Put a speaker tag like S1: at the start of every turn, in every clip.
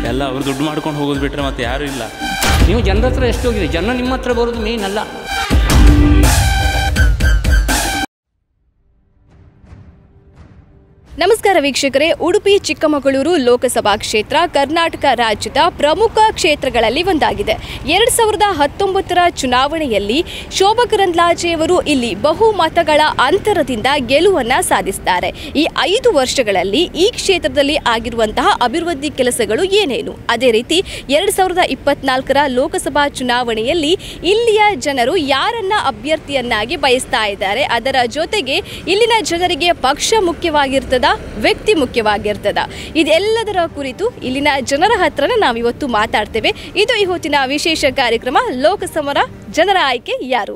S1: ಎಲ್ಲ ಅವ್ರು ದುಡ್ಡು ಮಾಡ್ಕೊಂಡು ಹೋಗೋದು ಬಿಟ್ಟರೆ ಮತ್ತೆ ಯಾರೂ ಇಲ್ಲ
S2: ನೀವು ಜನರ ಹತ್ರ ಎಷ್ಟು ಹೋಗಿದೆ ಜನ ನಿಮ್ಮ ಹತ್ರ ಬರೋದು ಮೇನ್ ಅಲ್ಲ
S3: ನಮಸ್ಕಾರ ವೀಕ್ಷಕರೇ ಉಡುಪಿ ಚಿಕ್ಕಮಗಳೂರು ಲೋಕಸಭಾ ಕ್ಷೇತ್ರ ಕರ್ನಾಟಕ ರಾಜ್ಯದ ಪ್ರಮುಖ ಕ್ಷೇತ್ರಗಳಲ್ಲಿ ಒಂದಾಗಿದೆ ಎರಡು ಸಾವಿರದ ಹತ್ತೊಂಬತ್ತರ ಚುನಾವಣೆಯಲ್ಲಿ ಶೋಭಾ ಕರಂದ್ಲಾಜೆಯವರು ಇಲ್ಲಿ ಬಹುಮತಗಳ ಅಂತರದಿಂದ ಗೆಲುವನ್ನ ಸಾಧಿಸಿದ್ದಾರೆ ಈ ಐದು ವರ್ಷಗಳಲ್ಲಿ ಈ ಕ್ಷೇತ್ರದಲ್ಲಿ ಆಗಿರುವಂತಹ ಅಭಿವೃದ್ಧಿ ಕೆಲಸಗಳು ಏನೇನು ಅದೇ ರೀತಿ ಎರಡು ಸಾವಿರದ ಇಪ್ಪತ್ನಾಲ್ಕರ ಲೋಕಸಭಾ ಚುನಾವಣೆಯಲ್ಲಿ ಇಲ್ಲಿಯ ಜನರು ಯಾರನ್ನ ಅಭ್ಯರ್ಥಿಯನ್ನಾಗಿ ಬಯಸ್ತಾ ಇದ್ದಾರೆ ಅದರ ಜೊತೆಗೆ ಇಲ್ಲಿನ ಜನರಿಗೆ ಪಕ್ಷ ಮುಖ್ಯವಾಗಿರ್ತದ ವ್ಯಕ್ತಿ ಮುಖ್ಯವಾಗಿರ್ತದ ಇದೆಲ್ಲದರ ಕುರಿತು ಇಲ್ಲಿನ ಜನರ ಹತ್ರನೇ ನಾವಿವತ್ತು ಮಾತಾಡ್ತೇವೆ ಇದು ಈ ಹೊತ್ತಿನ ವಿಶೇಷ ಕಾರ್ಯಕ್ರಮ ಲೋಕಸಮರ ಜನರ ಆಯ್ಕೆ ಯಾರು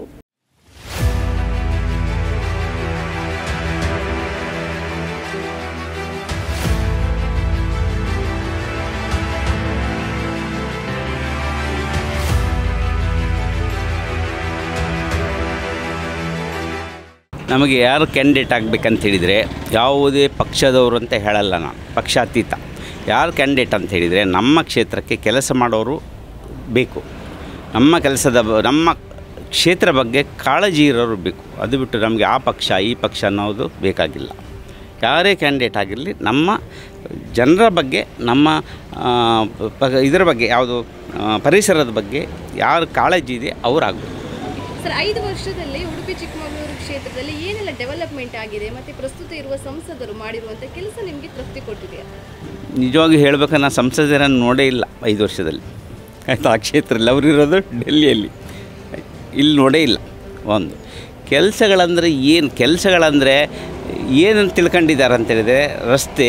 S4: ನಮಗೆ ಯಾರು ಕ್ಯಾಂಡಿಡೇಟ್ ಆಗಬೇಕಂತ ಹೇಳಿದರೆ ಯಾವುದೇ ಪಕ್ಷದವರು ಅಂತ ಹೇಳಲ್ಲ ನಾನು ಪಕ್ಷಾತೀತ ಯಾರು ಕ್ಯಾಂಡಿಡೇಟ್ ಅಂತ ಹೇಳಿದರೆ ನಮ್ಮ ಕ್ಷೇತ್ರಕ್ಕೆ ಕೆಲಸ ಮಾಡೋರು ಬೇಕು ನಮ್ಮ ಕೆಲಸದ ಬ- ನಮ್ಮ ಕ್ಷೇತ್ರ ಬಗ್ಗೆ ಕಾಳಜಿ ಇರೋರು ಬೇಕು ಅದು ಬಿಟ್ಟು ನಮಗೆ ಆ ಪಕ್ಷ ಈ ಪಕ್ಷ ಅನ್ನೋದು ಬೇಕಾಗಿಲ್ಲ ಯಾರೇ ಕ್ಯಾಂಡಿಡೇಟ್ ಆಗಿರಲಿ ನಮ್ಮ ಜನರ ಬಗ್ಗೆ ನಮ್ಮ ಆ, ಪ- ಇದರ ಬಗ್ಗೆ ಯಾವುದು ಆ, ಪರಿಸರದ ಬಗ್ಗೆ ಯಾರು ಕಾಳಜಿ ಇದೆ ಅವರಾಗಬೇಕು
S3: ಸರ್ ಐದು ವರ್ಷದಲ್ಲಿ ಉಡುಪಿ ಚಿಕ್ಕಮಗಳೂರು ಕ್ಷೇತ್ರದಲ್ಲಿ ಏನೆಲ್ಲ ಡೆವಲಪ್ಮೆಂಟ್ ಆಗಿದೆ ಮತ್ತೆ ಪ್ರಸ್ತುತ ಇರುವ ಸಂಸದರು ಮಾಡಿರುವಂಥ ಕೆಲಸ ನಿಮಗೆ ತೃಪ್ತಿ ಕೊಟ್ಟಿದೆಯಾ
S4: ನಿಜವಾಗಿ ಹೇಳ್ಬೇಕು ನಾನು ಸಂಸದರನ್ನು ನೋಡೇ ಇಲ್ಲ ಐದು ವರ್ಷದಲ್ಲಿ ಆಯಿತಾ ಆ ಕ್ಷೇತ್ರದಲ್ಲಿ ಅವರಿರೋದು ಡೆಲ್ಲಿಯಲ್ಲಿ ಇಲ್ಲಿ ನೋಡೇ ಇಲ್ಲ ಒಂದು ಕೆಲಸಗಳಂದರೆ ಏನು ಕೆಲಸಗಳಂದರೆ ಏನಂತ ತಿಳ್ಕೊಂಡಿದ್ದಾರೆ ಅಂತ ಹೇಳಿದರೆ ರಸ್ತೆ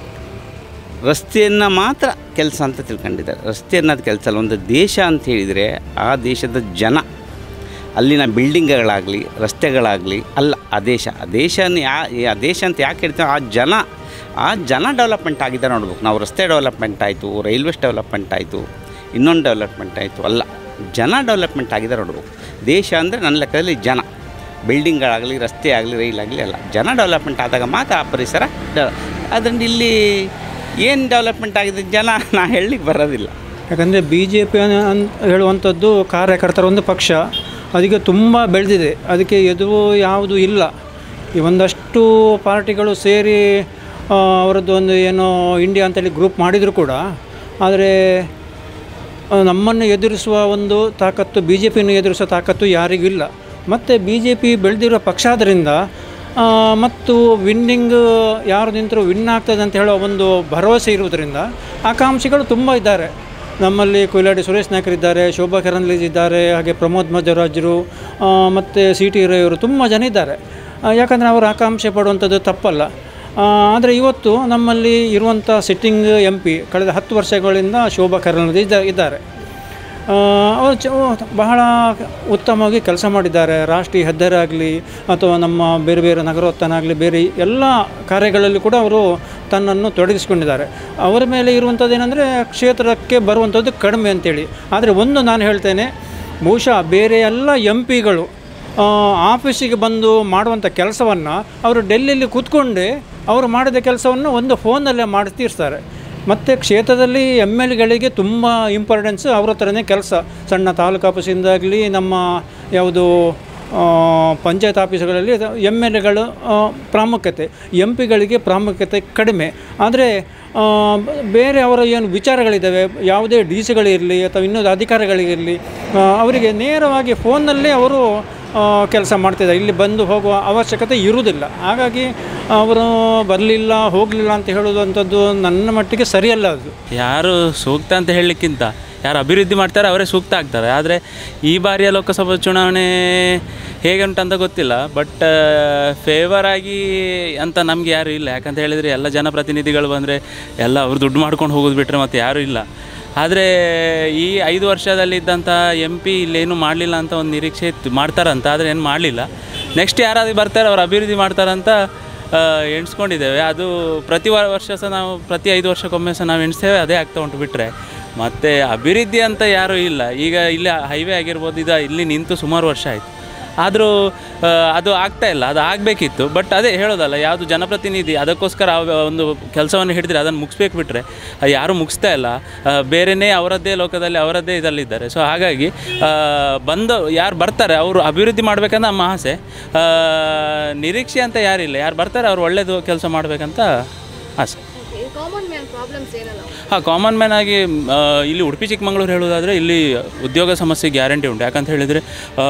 S4: ರಸ್ತೆಯನ್ನು ಮಾತ್ರ ಕೆಲಸ ಅಂತ ತಿಳ್ಕೊಂಡಿದ್ದಾರೆ ರಸ್ತೆ ಅನ್ನೋದು ಕೆಲಸ ಅಲ್ಲ ಒಂದು ದೇಶ ಅಂತ ಹೇಳಿದರೆ ಆ ದೇಶದ ಜನ ಅಲ್ಲಿನ ಬಿಲ್ಡಿಂಗ್ಗಳಾಗಲಿ ರಸ್ತೆಗಳಾಗಲಿ ಅಲ್ಲ ಆ ದೇಶ ಆ ದೇಶನ ಯಾ ಆ ದೇಶ ಅಂತ ಯಾಕೆ ಹೇಳ್ತೀವಿ ಆ ಜನ ಆ ಜನ ಡೆವಲಪ್ಮೆಂಟ್ ಆಗಿದೆ ನೋಡ್ಬೇಕು ನಾವು ರಸ್ತೆ ಡೆವಲಪ್ಮೆಂಟ್ ಆಯಿತು ರೈಲ್ವೇಸ್ ಡೆವಲಪ್ಮೆಂಟ್ ಆಯಿತು ಇನ್ನೊಂದು ಡೆವಲಪ್ಮೆಂಟ್ ಆಯಿತು ಅಲ್ಲ ಜನ ಡೆವಲಪ್ಮೆಂಟ್ ಆಗಿದೆ ನೋಡ್ಬೇಕು ದೇಶ ಅಂದರೆ ನನ್ನ ಲೆಕ್ಕದಲ್ಲಿ ಜನ ಬಿಲ್ಡಿಂಗ್ಗಳಾಗಲಿ ರಸ್ತೆ ಆಗಲಿ ರೈಲ್ ಆಗಲಿ ಅಲ್ಲ ಜನ ಡೆವಲಪ್ಮೆಂಟ್ ಆದಾಗ ಮಾತ್ರ ಆ ಪರಿಸರ ಡೆ ಅದರಿಂದ ಇಲ್ಲಿ ಏನು ಡೆವಲಪ್ಮೆಂಟ್ ಆಗಿದೆ ಜನ ನಾ ಹೇಳಲಿಕ್ಕೆ ಬರೋದಿಲ್ಲ
S5: ಯಾಕಂದರೆ ಬಿ ಜೆ ಪಿ ಹೇಳುವಂಥದ್ದು ಕಾರ್ಯಕರ್ತರ ಒಂದು ಪಕ್ಷ ಅದಕ್ಕೆ ತುಂಬ ಬೆಳೆದಿದೆ ಅದಕ್ಕೆ ಎದುರು ಯಾವುದು ಇಲ್ಲ ಈ ಒಂದಷ್ಟು ಪಾರ್ಟಿಗಳು ಸೇರಿ ಆ, ಅವರದ್ದು ಒಂದು ಏನೋ ಇಂಡಿಯಾ ಅಂತೇಳಿ ಗ್ರೂಪ್ ಮಾಡಿದರೂ ಕೂಡ ಆದರೆ ಆ, ನಮ್ಮನ್ನು ಎದುರಿಸುವ ಒಂದು ತಾಕತ್ತು ಬಿ ಜೆ ಪಿಯನ್ನು ಎದುರಿಸುವ ತಾಕತ್ತು ಯಾರಿಗೂ ಇಲ್ಲ ಮತ್ತು ಬಿ ಜೆ ಪಿ ಬೆಳೆದಿರೋ ಪಕ್ಷ ಆದ್ದರಿಂದ ಆ, ಮತ್ತು ವಿನ್ನಿಂಗ್ ಯಾರು ನಿಂತರೂ ವಿನ್ ಆಗ್ತದೆ ಅಂತ ಹೇಳೋ ಒಂದು ಭರವಸೆ ಇರುವುದರಿಂದ ಆಕಾಂಕ್ಷಿಗಳು ತುಂಬ ಇದ್ದಾರೆ ನಮ್ಮಲ್ಲಿ ಕೊಯ್ಲಾಡಿ ಸುರೇಶ್ ನಾಯ್ಕರ್ ಇದ್ದಾರೆ ಶೋಭಾ ಕರಂದ್ಲೇಜ್ ಇದ್ದಾರೆ ಹಾಗೆ ಪ್ರಮೋದ್ ಮಧ್ವರಾಜರು ಮತ್ತು ಸಿ ಟಿ ರೈಯವರು ತುಂಬ ಜನ ಇದ್ದಾರೆ ಆ, ಯಾಕಂದರೆ ಅವರು ಆಕಾಂಕ್ಷೆ ಪಡುವಂಥದ್ದು ತಪ್ಪಲ್ಲ ಆದರೆ ಇವತ್ತು ನಮ್ಮಲ್ಲಿ ಇರುವಂಥ ಸಿಟ್ಟಿಂಗ್ ಎಂ ಪಿ ಕಳೆದ ಹತ್ತು ವರ್ಷಗಳಿಂದ ಶೋಭಾ ಕರಂದ್ಲೇಜ್ ಇದ್ದ- ಇದ್ದಾರೆ ಆ, ಅವರು ಚ ಬಹಳ ಉತ್ತಮವಾಗಿ ಕೆಲಸ ಮಾಡಿದ್ದಾರೆ ರಾಷ್ಟ್ರೀಯ ಹೆದ್ದಾರಿ ಆಗಲಿ ಅಥವಾ ನಮ್ಮ ಬೇರೆ ಬೇರೆ ನಗರೋತ್ಥಾನ ಆಗಲಿ ಬೇರೆ ಎಲ್ಲ ಕಾರ್ಯಗಳಲ್ಲಿ ಕೂಡ ಅವರು ತನ್ನನ್ನು ತೊಡಗಿಸಿಕೊಂಡಿದ್ದಾರೆ ಅವರ ಮೇಲೆ ಇರುವಂಥದ್ದು ಏನಂದರೆ ಕ್ಷೇತ್ರಕ್ಕೆ ಬರುವಂಥದ್ದು ಕಡಿಮೆ ಅಂತೇಳಿ ಆದರೆ ಒಂದು ನಾನು ಹೇಳ್ತೇನೆ ಬಹುಶಃ ಬೇರೆ ಎಲ್ಲ ಎಂ ಪಿಗಳು ಆಫೀಸಿಗೆ ಬಂದು ಮಾಡುವಂಥ ಕೆಲಸವನ್ನು ಅವರು ಡೆಲ್ಲಿಯಲ್ಲಿ ಕೂತ್ಕೊಂಡೇ ಅವರು ಮಾಡಿದ ಕೆಲಸವನ್ನು ಒಂದು ಫೋನಲ್ಲೇ ಮಾಡಿ ತೀರಿಸ್ತಾರೆ ಮತ್ತು ಕ್ಷೇತ್ರದಲ್ಲಿ ಎಮ್ ಎಲ್ ಗಳಿಗೆ ತುಂಬ ಇಂಪಾರ್ಟೆನ್ಸ್ ಅವ್ರ ಹತ್ರನೇ ಕೆಲಸ ಸಣ್ಣ ತಾಲೂಕು ಆಫೀಸಿಂದಾಗಲಿ ನಮ್ಮ ಯಾವುದು ಆ, ಪಂಚಾಯತ್ ಆಫೀಸುಗಳಲ್ಲಿ ಎಮ್ ಎಲ್ ಎಗಳು ಪ್ರಾಮುಖ್ಯತೆ ಎಂ ಪಿಗಳಿಗೆ ಪ್ರಾಮುಖ್ಯತೆ ಕಡಿಮೆ ಆದರೆ ಬೇರೆ ಅವರ ಏನು ವಿಚಾರಗಳಿದ್ದಾವೆ ಯಾವುದೇ ಡಿ ಸಿಗಳಿರಲಿ ಅಥವಾ ಇನ್ನೊಂದು ಅಧಿಕಾರಿಗಳಿಗಿರಲಿ ಆ, ಅವರಿಗೆ ನೇರವಾಗಿ ಫೋನ್ನಲ್ಲೇ ಅವರು ಕೆಲಸ ಮಾಡ್ತಿದ್ದಾರೆ ಇಲ್ಲಿ ಬಂದು ಹೋಗುವ ಅವಶ್ಯಕತೆ ಇರುವುದಿಲ್ಲ ಹಾಗಾಗಿ ಅವರು ಬರಲಿಲ್ಲ ಹೋಗಲಿಲ್ಲ ಅಂತ ಹೇಳೋದಂಥದ್ದು ನನ್ನ ಮಟ್ಟಿಗೆ ಸರಿಯಲ್ಲ ಅದು
S1: ಯಾರು ಸೂಕ್ತ ಅಂತ ಹೇಳಲಿಕ್ಕಿಂತ ಯಾರು ಅಭಿವೃದ್ಧಿ ಮಾಡ್ತಾರೆ ಅವರೇ ಸೂಕ್ತ ಆಗ್ತಾರೆ ಆದರೆ ಈ ಬಾರಿಯ ಲೋಕಸಭಾ ಚುನಾವಣೆ ಹೇಗೆ ಉಂಟಂತ ಗೊತ್ತಿಲ್ಲ ಬಟ್ ಫೇವರ್ ಆಗಿ ಅಂತ ನಮಗೆ ಯಾರು ಇಲ್ಲ ಯಾಕಂತ ಹೇಳಿದರೆ ಎಲ್ಲ ಜನಪ್ರತಿನಿಧಿಗಳು ಬಂದರೆ ಎಲ್ಲ ಅವ್ರು ದುಡ್ಡು ಮಾಡ್ಕೊಂಡು ಹೋಗೋದು ಬಿಟ್ಟರೆ ಮತ್ತೆ ಯಾರೂ ಇಲ್ಲ ಆದರೆ ಈ ಐದು ವರ್ಷದಲ್ಲಿದ್ದಂಥ ಎಂ ಪಿ ಇಲ್ಲೇನು ಮಾಡಲಿಲ್ಲ ಅಂತ ಒಂದು ನಿರೀಕ್ಷೆ ಇತ್ತು ಮಾಡ್ತಾರಂತ ಆದರೆ ಏನು ಮಾಡಲಿಲ್ಲ ನೆಕ್ಸ್ಟ್ ಯಾರಾದರೂ ಬರ್ತಾರೆ ಅವ್ರು ಅಭಿವೃದ್ಧಿ ಮಾಡ್ತಾರಂತ ಆ, ಎಣಿಸ್ಕೊಂಡಿದ್ದೇವೆ ಅದು ಪ್ರತಿ ವ- ವರ್ಷ ಸಹ ನಾವು ಪ್ರತಿ ಐದು ವರ್ಷಕ್ಕೊಮ್ಮೆ ಸಹ ನಾವು ಎಣಿಸ್ತೇವೆ ಅದೇ ಆಗ್ತಾ ಉಂಟು ಬಿಟ್ಟರೆ ಮತ್ತು ಅಭಿವೃದ್ಧಿ ಅಂತ ಯಾರೂ ಇಲ್ಲ ಈಗ ಇಲ್ಲಿ ಹೈವೇ ಆಗಿರ್ಬೋದು ಇದು ಇಲ್ಲಿ ನಿಂತು ಸುಮಾರು ವರ್ಷ ಆಯಿತು ಆದರೂ ಅದು ಆಗ್ತಾ ಇಲ್ಲ ಅದು ಆಗಬೇಕಿತ್ತು ಬಟ್ ಅದೇ ಹೇಳೋದಲ್ಲ ಯಾವುದು ಜನಪ್ರತಿನಿಧಿ ಅದಕ್ಕೋಸ್ಕರ ಆ ಒಂದು ಕೆಲಸವನ್ನು ಹಿಡಿದ್ರೆ ಅದನ್ನು ಮುಗಿಸ್ಬೇಕು ಬಿಟ್ಟರೆ ಅದು ಯಾರೂ ಮುಗಿಸ್ತಾ ಇಲ್ಲ ಆ, ಬೇರೆಯೇ ಅವರದ್ದೇ ಲೋಕದಲ್ಲಿ ಅವರದ್ದೇ ಇದರಲ್ಲಿದ್ದಾರೆ ಸೊ ಹಾಗಾಗಿ ಆ, ಬಂದು ಯಾರು ಬರ್ತಾರೆ ಅವರು ಅಭಿವೃದ್ಧಿ ಮಾಡಬೇಕಂತ ನಮ್ಮ ಆಸೆ ಆ, ನಿರೀಕ್ಷೆ ಅಂತ ಯಾರಿಲ್ಲ ಯಾರು ಬರ್ತಾರೆ ಅವ್ರು ಒಳ್ಳೇದು ಕೆಲಸ ಮಾಡಬೇಕಂತ ಆಸೆ
S3: ಕಾಮನ್ ಮ್ಯಾನ್ ಪ್ರಾಬ್ಲಮ್ಸ್ ಏನಲ್ಲ
S1: ಹಾಂ ಕಾಮನ್ ಮ್ಯಾನ್ ಆಗಿ ಆ, ಇಲ್ಲಿ ಉಡುಪಿ ಚಿಕ್ಕಮಗಳೂರು ಹೇಳೋದಾದರೆ ಇಲ್ಲಿ ಉದ್ಯೋಗ ಸಮಸ್ಯೆ ಗ್ಯಾರಂಟಿ ಉಂಟು ಯಾಕಂತ ಹೇಳಿದರೆ ಆ,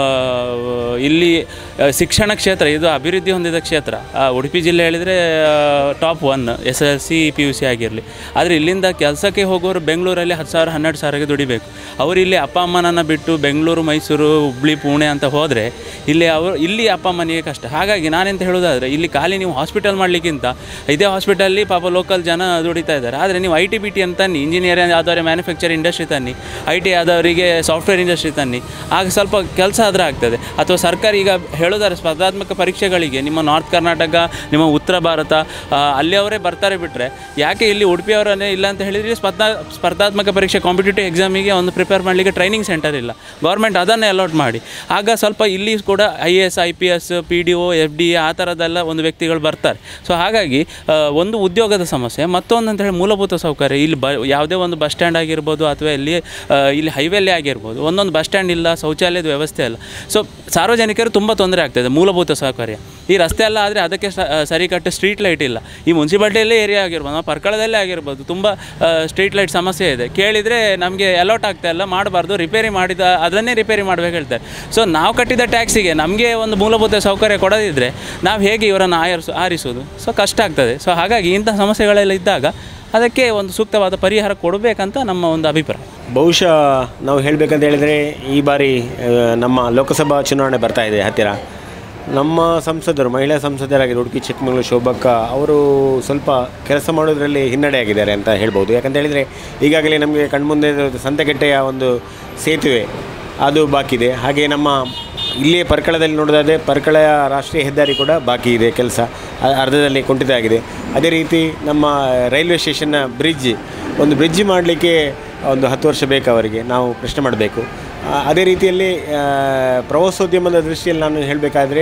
S1: ಇಲ್ಲಿ ಆ, ಶಿಕ್ಷಣ ಕ್ಷೇತ್ರ ಇದು ಅಭಿವೃದ್ಧಿ ಹೊಂದಿದ ಕ್ಷೇತ್ರ ಆ, ಉಡುಪಿ ಜಿಲ್ಲೆ ಹೇಳಿದರೆ top one S L C P U C ಆಗಿರಲಿ ಆದರೆ ಇಲ್ಲಿಂದ ಕೆಲಸಕ್ಕೆ ಹೋಗೋರು ಬೆಂಗಳೂರಲ್ಲಿ ಹತ್ತು ಸಾವಿರ ಹನ್ನೆರಡು ಸಾವಿರಕ್ಕೆ ದುಡಿಬೇಕು ಅವರು ಇಲ್ಲಿ ಅಪ್ಪ ಅಮ್ಮನನ್ನು ಬಿಟ್ಟು ಬೆಂಗಳೂರು ಮೈಸೂರು ಹುಬ್ಳಿ ಪುಣೆ ಅಂತ ಹೋದರೆ ಇಲ್ಲಿ ಅವರು ಇಲ್ಲಿ ಅಪ್ಪ ಅಮ್ಮನಿಗೆ ಕಷ್ಟ ಹಾಗಾಗಿ ನಾನೆಂತ ಹೇಳೋದಾದರೆ ಇಲ್ಲಿ ಖಾಲಿ ನೀವು ಹಾಸ್ಪಿಟಲ್ ಮಾಡಲಿಕ್ಕಿಂತ ಇದೇ ಹಾಸ್ಪಿಟಲ್ಲಿ ಪಾಪ ಲೋಕಲ್ ಜನ ದುಡಿತಾ ಇದ್ದಾರೆ ಆದರೆ ನೀವು ಐ ಟಿ ಬಿ ಟಿ ಅಂತ ತನ್ನಿ ಇಂಜಿನಿಯರ್ ಆದವರೆ ಮ್ಯಾನುಫ್ಯಾಕ್ಚರ್ ಇಂಡಸ್ಟ್ರಿ ತನ್ನಿ ಐ ಟಿ ಆದವರಿಗೆ ಸಾಫ್ಟ್ವೇರ್ ಇಂಡಸ್ಟ್ರಿ ತನ್ನಿ ಆಗ ಸ್ವಲ್ಪ ಕೆಲಸ ಆದರೆ ಆಗ್ತದೆ ಅಥವಾ ಸರ್ಕಾರ ಈಗ ಹೇಳೋದಾದ್ರೆ ಸ್ಪರ್ಧಾತ್ಮಕ ಪರೀಕ್ಷೆಗಳಿಗೆ ನಿಮ್ಮ ನಾರ್ತ್ ಕರ್ನಾಟಕ ನಿಮ್ಮ ಉತ್ತರ ಭಾರತ ಆ, ಅಲ್ಲಿಯವರೇ ಬರ್ತಾರೆ ಬಿಟ್ಟರೆ ಯಾಕೆ ಇಲ್ಲಿ ಉಡುಪಿಯವರನ್ನೇ ಇಲ್ಲ ಅಂತ ಹೇಳಿದರೆ ಸ್ಪರ್ಧಾ ಸ್ಪರ್ಧಾತ್ಮಕ ಪರೀಕ್ಷೆ ಕಾಂಪಿಟೇಟಿವ್ ಎಕ್ಸಾಮಿಗೆ ಒಂದು ಪ್ರಿಪೇರ್ ಮಾಡಲಿಕ್ಕೆ ಟ್ರೈನಿಂಗ್ ಸೆಂಟರ್ ಇಲ್ಲ ಗೌರ್ಮೆಂಟ್ ಅದನ್ನೇ ಅಲಾಟ್ ಮಾಡಿ ಆಗ ಸ್ವಲ್ಪ ಇಲ್ಲಿ ಕೂಡ I A S I P S P D O F D A ಆ ಥರದ್ದೆಲ್ಲ ಒಂದು ವ್ಯಕ್ತಿಗಳು ಬರ್ತಾರೆ ಸೊ ಹಾಗಾಗಿ ಆ, ಒಂದು ಉದ್ಯೋಗದ ಸಮಸ್ಯೆ ಮತ್ತೊಂದು ಅಂತ ಹೇಳಿ ಮೂಲಭೂತ ಸೌಕರ್ಯ ಇಲ್ಲಿ ಬ ಯಾವುದೇ ಒಂದು ಬಸ್ ಸ್ಟ್ಯಾಂಡ್ ಆಗಿರ್ಬೋದು ಅಥವಾ ಇಲ್ಲಿ ಆ, ಇಲ್ಲಿ ಹೈವೇಲಿ ಆಗಿರ್ಬೋದು ಒಂದೊಂದು ಬಸ್ ಸ್ಟ್ಯಾಂಡ್ ಇಲ್ಲ ಶೌಚಾಲಯದ ವ್ಯವಸ್ಥೆ ಇಲ್ಲ ಸೊ ಸಾರ್ವಜನಿಕರು ತುಂಬ ತೊಂದರೆ ಆಗ್ತದೆ ಮೂಲಭೂತ ಸೌಕರ್ಯ ಈ ರಸ್ತೆ ಎಲ್ಲ ಆದರೆ ಅದಕ್ಕೆ ಸ- ಆ, ಸರಿ ಕಟ್ಟು ಸ್ಟ್ರೀಟ್ ಲೈಟ್ ಇಲ್ಲ ಈ ಮುನ್ಸಿಪಾಲ್ಟಿಯಲ್ಲೇ ಏರಿಯಾ ಆಗಿರ್ಬೋದು ನಾವು ಪರ್ಕಳದಲ್ಲೇ ಆಗಿರ್ಬೋದು ತುಂಬ ಸ್ಟ್ರೀಟ್ ಲೈಟ್ ಸಮಸ್ಯೆ ಇದೆ ಕೇಳಿದರೆ ನಮಗೆ ಅಲೌಟ್ ಆಗ್ತಾ ಇಲ್ಲ ಮಾಡಬಾರ್ದು ರಿಪೇರಿ ಮಾಡಿದ ಅದನ್ನೇ ರಿಪೇರಿ ಮಾಡಬೇಕು ಹೇಳ್ತಾರೆ ಸೊ ನಾವು ಕಟ್ಟಿದ ಟ್ಯಾಕ್ಸಿಗೆ ನಮಗೆ ಒಂದು ಮೂಲಭೂತ ಸೌಕರ್ಯ ಕೊಡದಿದ್ದರೆ ನಾವು ಹೇಗೆ ಇವರನ್ನು ಆಯರ್ಸು ಆರಿಸೋದು ಸೊ ಕಷ್ಟ ಆಗ್ತದೆ ಸೊ ಹಾಗಾಗಿ ಇಂಥ ಸಮಸ್ಯೆಗಳೆಲ್ಲ ಇದ್ದಾಗ ಅದಕ್ಕೆ ಒಂದು ಸೂಕ್ತವಾದ ಪರಿಹಾರ ಕೊಡಬೇಕಂತ ನಮ್ಮ ಒಂದು ಅಭಿಪ್ರಾಯ
S6: ಬಹುಶಃ ನಾವು ಹೇಳಬೇಕಂತ ಹೇಳಿದರೆ ಈ ಬಾರಿ ಆ, ನಮ್ಮ ಲೋಕಸಭಾ ಚುನಾವಣೆ ಬರ್ತಾ ಇದೆ ಹತ್ತಿರ ನಮ್ಮ ಸಂಸದರು ಮಹಿಳಾ ಸಂಸದರಾಗಿರೋ ಉಡುಪಿ ಚಿಕ್ಕಮಗಳೂರು ಶೋಭಕ್ಕ ಅವರು ಸ್ವಲ್ಪ ಕೆಲಸ ಮಾಡೋದರಲ್ಲಿ ಹಿನ್ನಡೆ ಆಗಿದ್ದಾರೆ ಅಂತ ಹೇಳ್ಬೋದು ಯಾಕಂತ ಹೇಳಿದರೆ ಈಗಾಗಲೇ ನಮಗೆ ಕಣ್ಮುಂದೆ ಇರೋದು ಸಂತೆಕಟ್ಟೆಯ ಒಂದು ಸೇತುವೆ ಅದು ಬಾಕಿ ಇದೆ ಹಾಗೆ ನಮ್ಮ ಇಲ್ಲಿಯೇ ಪರ್ಕಳದಲ್ಲಿ ನೋಡೋದಾದರೆ ಪರ್ಕಳೆಯ ರಾಷ್ಟ್ರೀಯ ಹೆದ್ದಾರಿ ಕೂಡ ಬಾಕಿ ಇದೆ ಕೆಲಸ ಅ- ಅರ್ಧದಲ್ಲಿ ಕುಂಠಿತ ಆಗಿದೆ ಅದೇ ರೀತಿ ನಮ್ಮ ರೈಲ್ವೆ ಸ್ಟೇಷನ್ನ ಬ್ರಿಡ್ಜ್ ಒಂದು ಬ್ರಿಡ್ಜ್ ಮಾಡಲಿಕ್ಕೆ ಒಂದು ಹತ್ತು ವರ್ಷ ಬೇಕು ಅವರಿಗೆ ನಾವು ಪ್ರಶ್ನೆ ಮಾಡಬೇಕು ಆ, ಅದೇ ರೀತಿಯಲ್ಲಿ ಆ, ಪ್ರವಾಸೋದ್ಯಮದ ದೃಷ್ಟಿಯಲ್ಲಿ ನಾನು ಹೇಳಬೇಕಾದ್ರೆ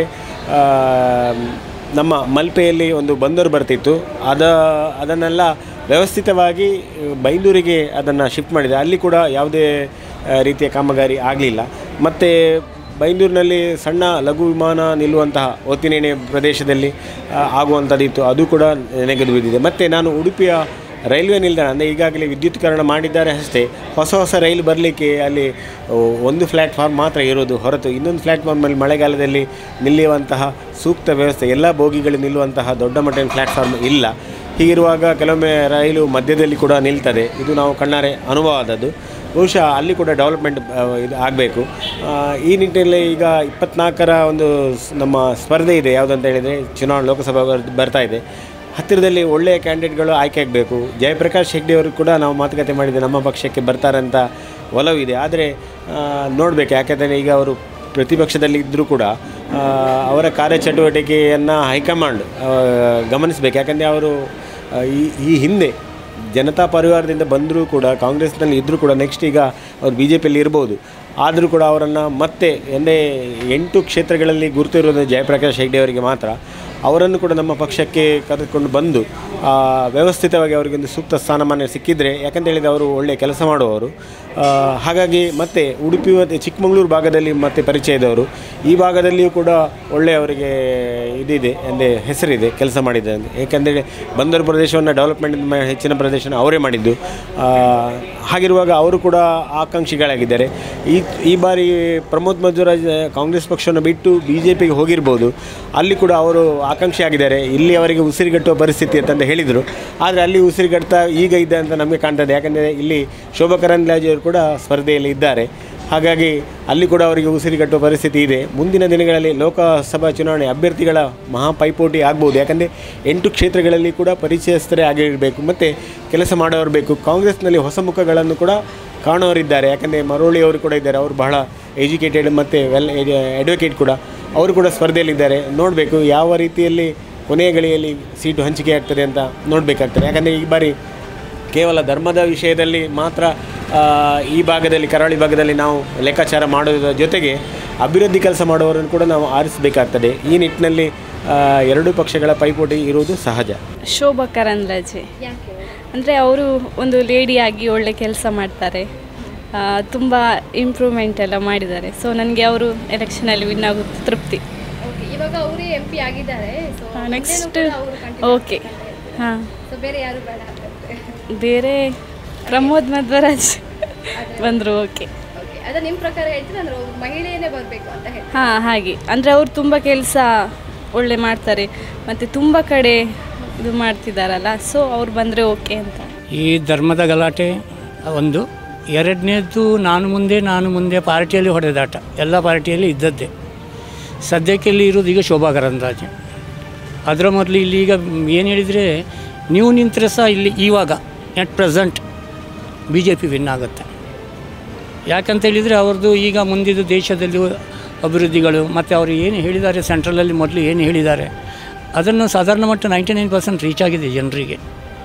S6: ನಮ್ಮ ಮಲ್ಪೆಯಲ್ಲಿ ಒಂದು ಬಂದರು ಬರ್ತಿತ್ತು ಅದ ಅದನ್ನೆಲ್ಲ ವ್ಯವಸ್ಥಿತವಾಗಿ ಬೈಂದೂರಿಗೆ ಅದನ್ನು ಶಿಫ್ಟ್ ಮಾಡಿದೆ ಅಲ್ಲಿ ಕೂಡ ಯಾವುದೇ ಆ, ರೀತಿಯ ಕಾಮಗಾರಿ ಆಗಲಿಲ್ಲ ಮತ್ತು ಬೈಂದೂರಿನಲ್ಲಿ ಸಣ್ಣ ಲಘು ವಿಮಾನ ನಿಲ್ಲುವಂತಹ ಒತ್ತಿನೇಣೆ ಪ್ರದೇಶದಲ್ಲಿ ಆ, ಆಗುವಂಥದ್ದಿತ್ತು ಅದು ಕೂಡ ನೆಗೆದು ಬಿದ್ದಿದೆ ಮತ್ತು ನಾನು ಉಡುಪಿಯ ರೈಲ್ವೆ ನಿಲ್ದಾಣ ಅಂದರೆ ಈಗಾಗಲೇ ವಿದ್ಯುತ್ಕರಣ ಮಾಡಿದ್ದಾರೆ ಅಷ್ಟೇ ಹೊಸ ಹೊಸ ರೈಲು ಬರಲಿಕ್ಕೆ ಅಲ್ಲಿ ಓ, ಒಂದು ಪ್ಲ್ಯಾಟ್ಫಾರ್ಮ್ ಮಾತ್ರ ಇರೋದು ಹೊರತು ಇನ್ನೊಂದು ಪ್ಲ್ಯಾಟ್ಫಾರ್ಮಲ್ಲಿ ಮಳೆಗಾಲದಲ್ಲಿ ನಿಲ್ಲುವಂತಹ ಸೂಕ್ತ ವ್ಯವಸ್ಥೆ ಎಲ್ಲ ಬೋಗಿಗಳು ನಿಲ್ಲುವಂತಹ ದೊಡ್ಡ ಮಟ್ಟಿನ ಪ್ಲ್ಯಾಟ್ಫಾರ್ಮ್ ಇಲ್ಲ ಹೀಗಿರುವಾಗ ಕೆಲವೊಮ್ಮೆ ರೈಲು ಮಧ್ಯದಲ್ಲಿ ಕೂಡ ನಿಲ್ತದೆ ಇದು ನಾವು ಕಣ್ಣಾರೆ ಅನುಭವ ಆದದ್ದು ಬಹುಶಃ ಅಲ್ಲಿ ಕೂಡ ಡೆವಲಪ್ಮೆಂಟ್ ಇದು ಆಗಬೇಕು ಈ ನಿಟ್ಟಿನಲ್ಲಿ ಈಗ ಇಪ್ಪತ್ನಾಲ್ಕರ ಒಂದು ಸ್- ನಮ್ಮ ಸ್ಪರ್ಧೆ ಇದೆ ಯಾವುದಂತ ಹೇಳಿದರೆ ಚುನಾವಣೆ ಲೋಕಸಭಾ ಬರ್- ಬರ್ತಾ ಇದೆ ಹತ್ತಿರದಲ್ಲಿ ಒಳ್ಳೆಯ ಕ್ಯಾಂಡಿಡೇಟ್ಗಳು ಆಯ್ಕೆ ಆಗಬೇಕು ಜಯಪ್ರಕಾಶ್ ಹೆಗ್ಡೆ ಅವರು ಕೂಡ ನಾವು ಮಾತುಕತೆ ಮಾಡಿದೆ ನಮ್ಮ ಪಕ್ಷಕ್ಕೆ ಬರ್ತಾರಂತ ಒಲವಿದೆ ಆದರೆ ನೋಡಬೇಕು ಯಾಕೆಂದರೆ ಈಗ ಅವರು ಪ್ರತಿಪಕ್ಷದಲ್ಲಿ ಇದ್ದರೂ ಕೂಡ ಆ, ಅವರ ಕಾರ್ಯಚಟುವಟಿಕೆಯನ್ನು ಹೈಕಮಾಂಡ್ ಗಮನಿಸಬೇಕು ಯಾಕಂದರೆ ಅವರು ಆ, ಈ ಈ ಹಿಂದೆ ಜನತಾ ಪರಿವಾರದಿಂದ ಬಂದರೂ ಕೂಡ ಕಾಂಗ್ರೆಸ್ನಲ್ಲಿ ಇದ್ದರೂ ಕೂಡ ನೆಕ್ಸ್ಟ್ ಈಗ ಅವ್ರು ಬಿ ಜೆ ಪಿಯಲ್ಲಿ ಇರ್ಬೋದು ಆದರೂ ಕೂಡ ಅವರನ್ನು ಮತ್ತೆ ಎಂದೇ ಎಂಟು ಕ್ಷೇತ್ರಗಳಲ್ಲಿ ಗುರುತಿರೋದು ಜಯಪ್ರಕಾಶ್ ಹೆಗ್ಡೆ ಅವರಿಗೆ ಮಾತ್ರ ಅವರನ್ನು ಕೂಡ ನಮ್ಮ ಪಕ್ಷಕ್ಕೆ ಕರೆದುಕೊಂಡು ಬಂದು ಆ, ವ್ಯವಸ್ಥಿತವಾಗಿ ಅವರಿಗೆ ಒಂದು ಸೂಕ್ತ ಸ್ಥಾನಮಾನ ಸಿಕ್ಕಿದರೆ ಯಾಕಂತ ಹೇಳಿದರೆ ಅವರು ಒಳ್ಳೆಯ ಕೆಲಸ ಮಾಡುವವರು ಆ, ಹಾಗಾಗಿ ಮತ್ತೆ ಉಡುಪಿ ಮತ್ತು ಚಿಕ್ಕಮಗಳೂರು ಭಾಗದಲ್ಲಿ ಮತ್ತೆ ಪರಿಚಯ ಇದ್ದವರು ಈ ಭಾಗದಲ್ಲಿಯೂ ಕೂಡ ಒಳ್ಳೆಯ ಅವರಿಗೆ ಇದಿದೆ ಅಂದರೆ ಹೆಸರಿದೆ ಕೆಲಸ ಮಾಡಿದೆ ಅಂತ ಏಕೆಂದರೆ ಬಂದರು ಪ್ರದೇಶವನ್ನು ಡೆವಲಪ್ಮೆಂಟ್ ಹೆಚ್ಚಿನ ಪ್ರದೇಶನ ಅವರೇ ಮಾಡಿದ್ದು ಆ, ಹಾಗಿರುವಾಗ ಅವರು ಕೂಡ ಆಕಾಂಕ್ಷಿಗಳಾಗಿದ್ದಾರೆ ಈ ಈ ಬಾರಿ ಪ್ರಮೋದ್ ಮಧ್ವರಾಜ್ ಕಾಂಗ್ರೆಸ್ ಪಕ್ಷವನ್ನು ಬಿಟ್ಟು ಬಿ ಜೆ ಪಿಗೆ ಹೋಗಿರ್ಬೋದು ಅಲ್ಲಿ ಕೂಡ ಅವರು ಆಕಾಂಕ್ಷಿ ಆಗಿದ್ದಾರೆ ಇಲ್ಲಿ ಅವರಿಗೆ ಉಸಿರುಗಟ್ಟುವ ಪರಿಸ್ಥಿತಿ ಅಂತಂದು ಹೇಳಿದರು ಆದರೆ ಅಲ್ಲಿ ಉಸಿರುಗಟ್ತಾ ಈಗ ಇದೆ ಅಂತ ನಮಗೆ ಕಾಣ್ತದೆ ಯಾಕಂದರೆ ಇಲ್ಲಿ ಶೋಭಾ ಕರಂದ್ಲಾಜೆ ಅವರು ಕೂಡ ಸ್ಪರ್ಧೆಯಲ್ಲಿ ಇದ್ದಾರೆ ಹಾಗಾಗಿ ಅಲ್ಲಿ ಕೂಡ ಅವರಿಗೆ ಉಸಿರುಗಟ್ಟುವ ಪರಿಸ್ಥಿತಿ ಇದೆ ಮುಂದಿನ ದಿನಗಳಲ್ಲಿ ಲೋಕಸಭಾ ಚುನಾವಣೆ ಅಭ್ಯರ್ಥಿಗಳ ಮಹಾ ಪೈಪೋಟಿ ಆಗ್ಬೋದು ಯಾಕಂದರೆ ಎಂಟು ಕ್ಷೇತ್ರಗಳಲ್ಲಿ ಕೂಡ ಪರಿಚಯಸ್ಥರೇ ಆಗಿರಬೇಕು ಮತ್ತು ಕೆಲಸ ಮಾಡೋರು ಬೇಕು ಕಾಂಗ್ರೆಸ್ನಲ್ಲಿ ಹೊಸ ಮುಖಗಳನ್ನು ಕೂಡ ಕಾಣೋರಿದ್ದಾರೆ ಯಾಕಂದರೆ ಮರೋಳಿ ಅವರು ಕೂಡ ಇದ್ದಾರೆ ಅವರು ಬಹಳ ಎಜುಕೇಟೆಡ್ ಮತ್ತು ವೆಲ್ ಅಡ್ವೊಕೇಟ್ ಕೂಡ ಅವರು ಕೂಡ ಸ್ಪರ್ಧೆಯಲ್ಲಿದ್ದಾರೆ ನೋಡಬೇಕು ಯಾವ ರೀತಿಯಲ್ಲಿ ಕೊನೆಯ ಗಳಿಯಲ್ಲಿ ಸೀಟು ಹಂಚಿಕೆ ಆಗ್ತದೆ ಅಂತ ನೋಡಬೇಕಾಗ್ತದೆ ಯಾಕಂದರೆ ಈ ಬಾರಿ ಕೇವಲ ಧರ್ಮದ ವಿಷಯದಲ್ಲಿ ಮಾತ್ರ ಆ, ಈ ಭಾಗದಲ್ಲಿ ಕರಾವಳಿ ಭಾಗದಲ್ಲಿ ನಾವು ಲೆಕ್ಕಾಚಾರ ಮಾಡೋದ್ರ ಜೊತೆಗೆ ಅಭಿವೃದ್ಧಿ ಕೆಲಸ ಮಾಡುವವರನ್ನು ಕೂಡ ನಾವು ಆರಿಸಬೇಕಾಗ್ತದೆ ಈ ನಿಟ್ಟಿನಲ್ಲಿ ಆ, ಎರಡೂ ಪಕ್ಷಗಳ ಪೈಪೋಟಿ ಇರುವುದು ಸಹಜ
S7: ಶೋಭಾ ಕರಂದ್ಲಾಜೆ ಅಂದರೆ ಅವರು ಒಂದು ಲೇಡಿಯಾಗಿ ಒಳ್ಳೆ ಕೆಲಸ ಮಾಡ್ತಾರೆ ತುಂಬ ಇಂಪ್ರೂವ್ಮೆಂಟ್ ಎಲ್ಲ ಮಾಡಿದ್ದಾರೆ ಸೊ ನನಗೆ ಅವರು ಎಲೆಕ್ಷನಲ್ಲಿ ವಿನ್ ಆಗುತ್ತೆ ತೃಪ್ತಿ
S3: ಇವಾಗ ಅವರೇ ಎಂ ಪಿ ಆಗಿದ್ದಾರೆ
S7: ನೆಕ್ಸ್ಟ್ ಓಕೆ ಹಾಂ
S3: ಸೊ ಬೇರೆ ಯಾರು ಬೇಡ ಹಾಗಾದ್ರೆ.
S7: ಬೇರೆ ಪ್ರಮೋದ್ ಮಧ್ವರಾಜ್ ಬಂದರು ಓಕೆ
S3: ಓಕೆ ಅದ ನಿಮ್ಮ ಪ್ರಕಾರ ಹೇಳ್ತೀನಿ ಅಂದ್ರೆ ಒಬ್ಬ ಮಹಿಳೆಯೇ ಬರಬೇಕು ಅಂತ ಹೇಳಿ
S7: ಹಾಂ ಹಾಗೆ ಅಂದರೆ ಅವರು ತುಂಬ ಕೆಲಸ ಒಳ್ಳೆ ಮಾಡ್ತಾರೆ ಮತ್ತು ತುಂಬ ಕಡೆ ಇದು ಮಾಡ್ತಿದ್ದಾರಲ್ಲ ಸೊ ಅವ್ರು ಬಂದರೆ ಓಕೆ ಅಂತ
S2: ಈ ಧರ್ಮದ ಗಲಾಟೆ ಒಂದು ಎರಡನೇದ್ದು ನಾನು ಮುಂದೆ ನಾನು ಮುಂದೆ ಪಾರ್ಟಿಯಲ್ಲಿ ಹೊಡೆದಾಟ ಎಲ್ಲ ಪಾರ್ಟಿಯಲ್ಲಿ ಇದ್ದದ್ದೇ ಸದ್ಯಕ್ಕೆ ಇಲ್ಲಿ ಇರೋದು ಈಗ ಶೋಭಾ ಕರಂದ್ಲಾಜೆ ಅದರ ಮೊದಲು ಇಲ್ಲಿ ಈಗ ಏನು ಹೇಳಿದರೆ ನೀವು ನಿಂತರೆ ಸಹ ಇಲ್ಲಿ ಇವಾಗ at present B J P win ಆಗುತ್ತೆ ಯಾಕಂತ ಹೇಳಿದರೆ ಅವ್ರದ್ದು ಈಗ ಮುಂದಿದ್ದು ದೇಶದಲ್ಲಿ ಅಭಿವೃದ್ಧಿಗಳು ಮತ್ತು ಅವರು ಏನು ಹೇಳಿದ್ದಾರೆ ಸೆಂಟ್ರಲಲ್ಲಿ ಮೊದಲು ಏನು ಹೇಳಿದ್ದಾರೆ ಅದನ್ನು ಸಾಧಾರಣ ಮಟ್ಟ ನೈಂಟಿ ನೈನ್ ಪರ್ಸೆಂಟ್ ರೀಚ್ ಆಗಿದೆ ಜನರಿಗೆ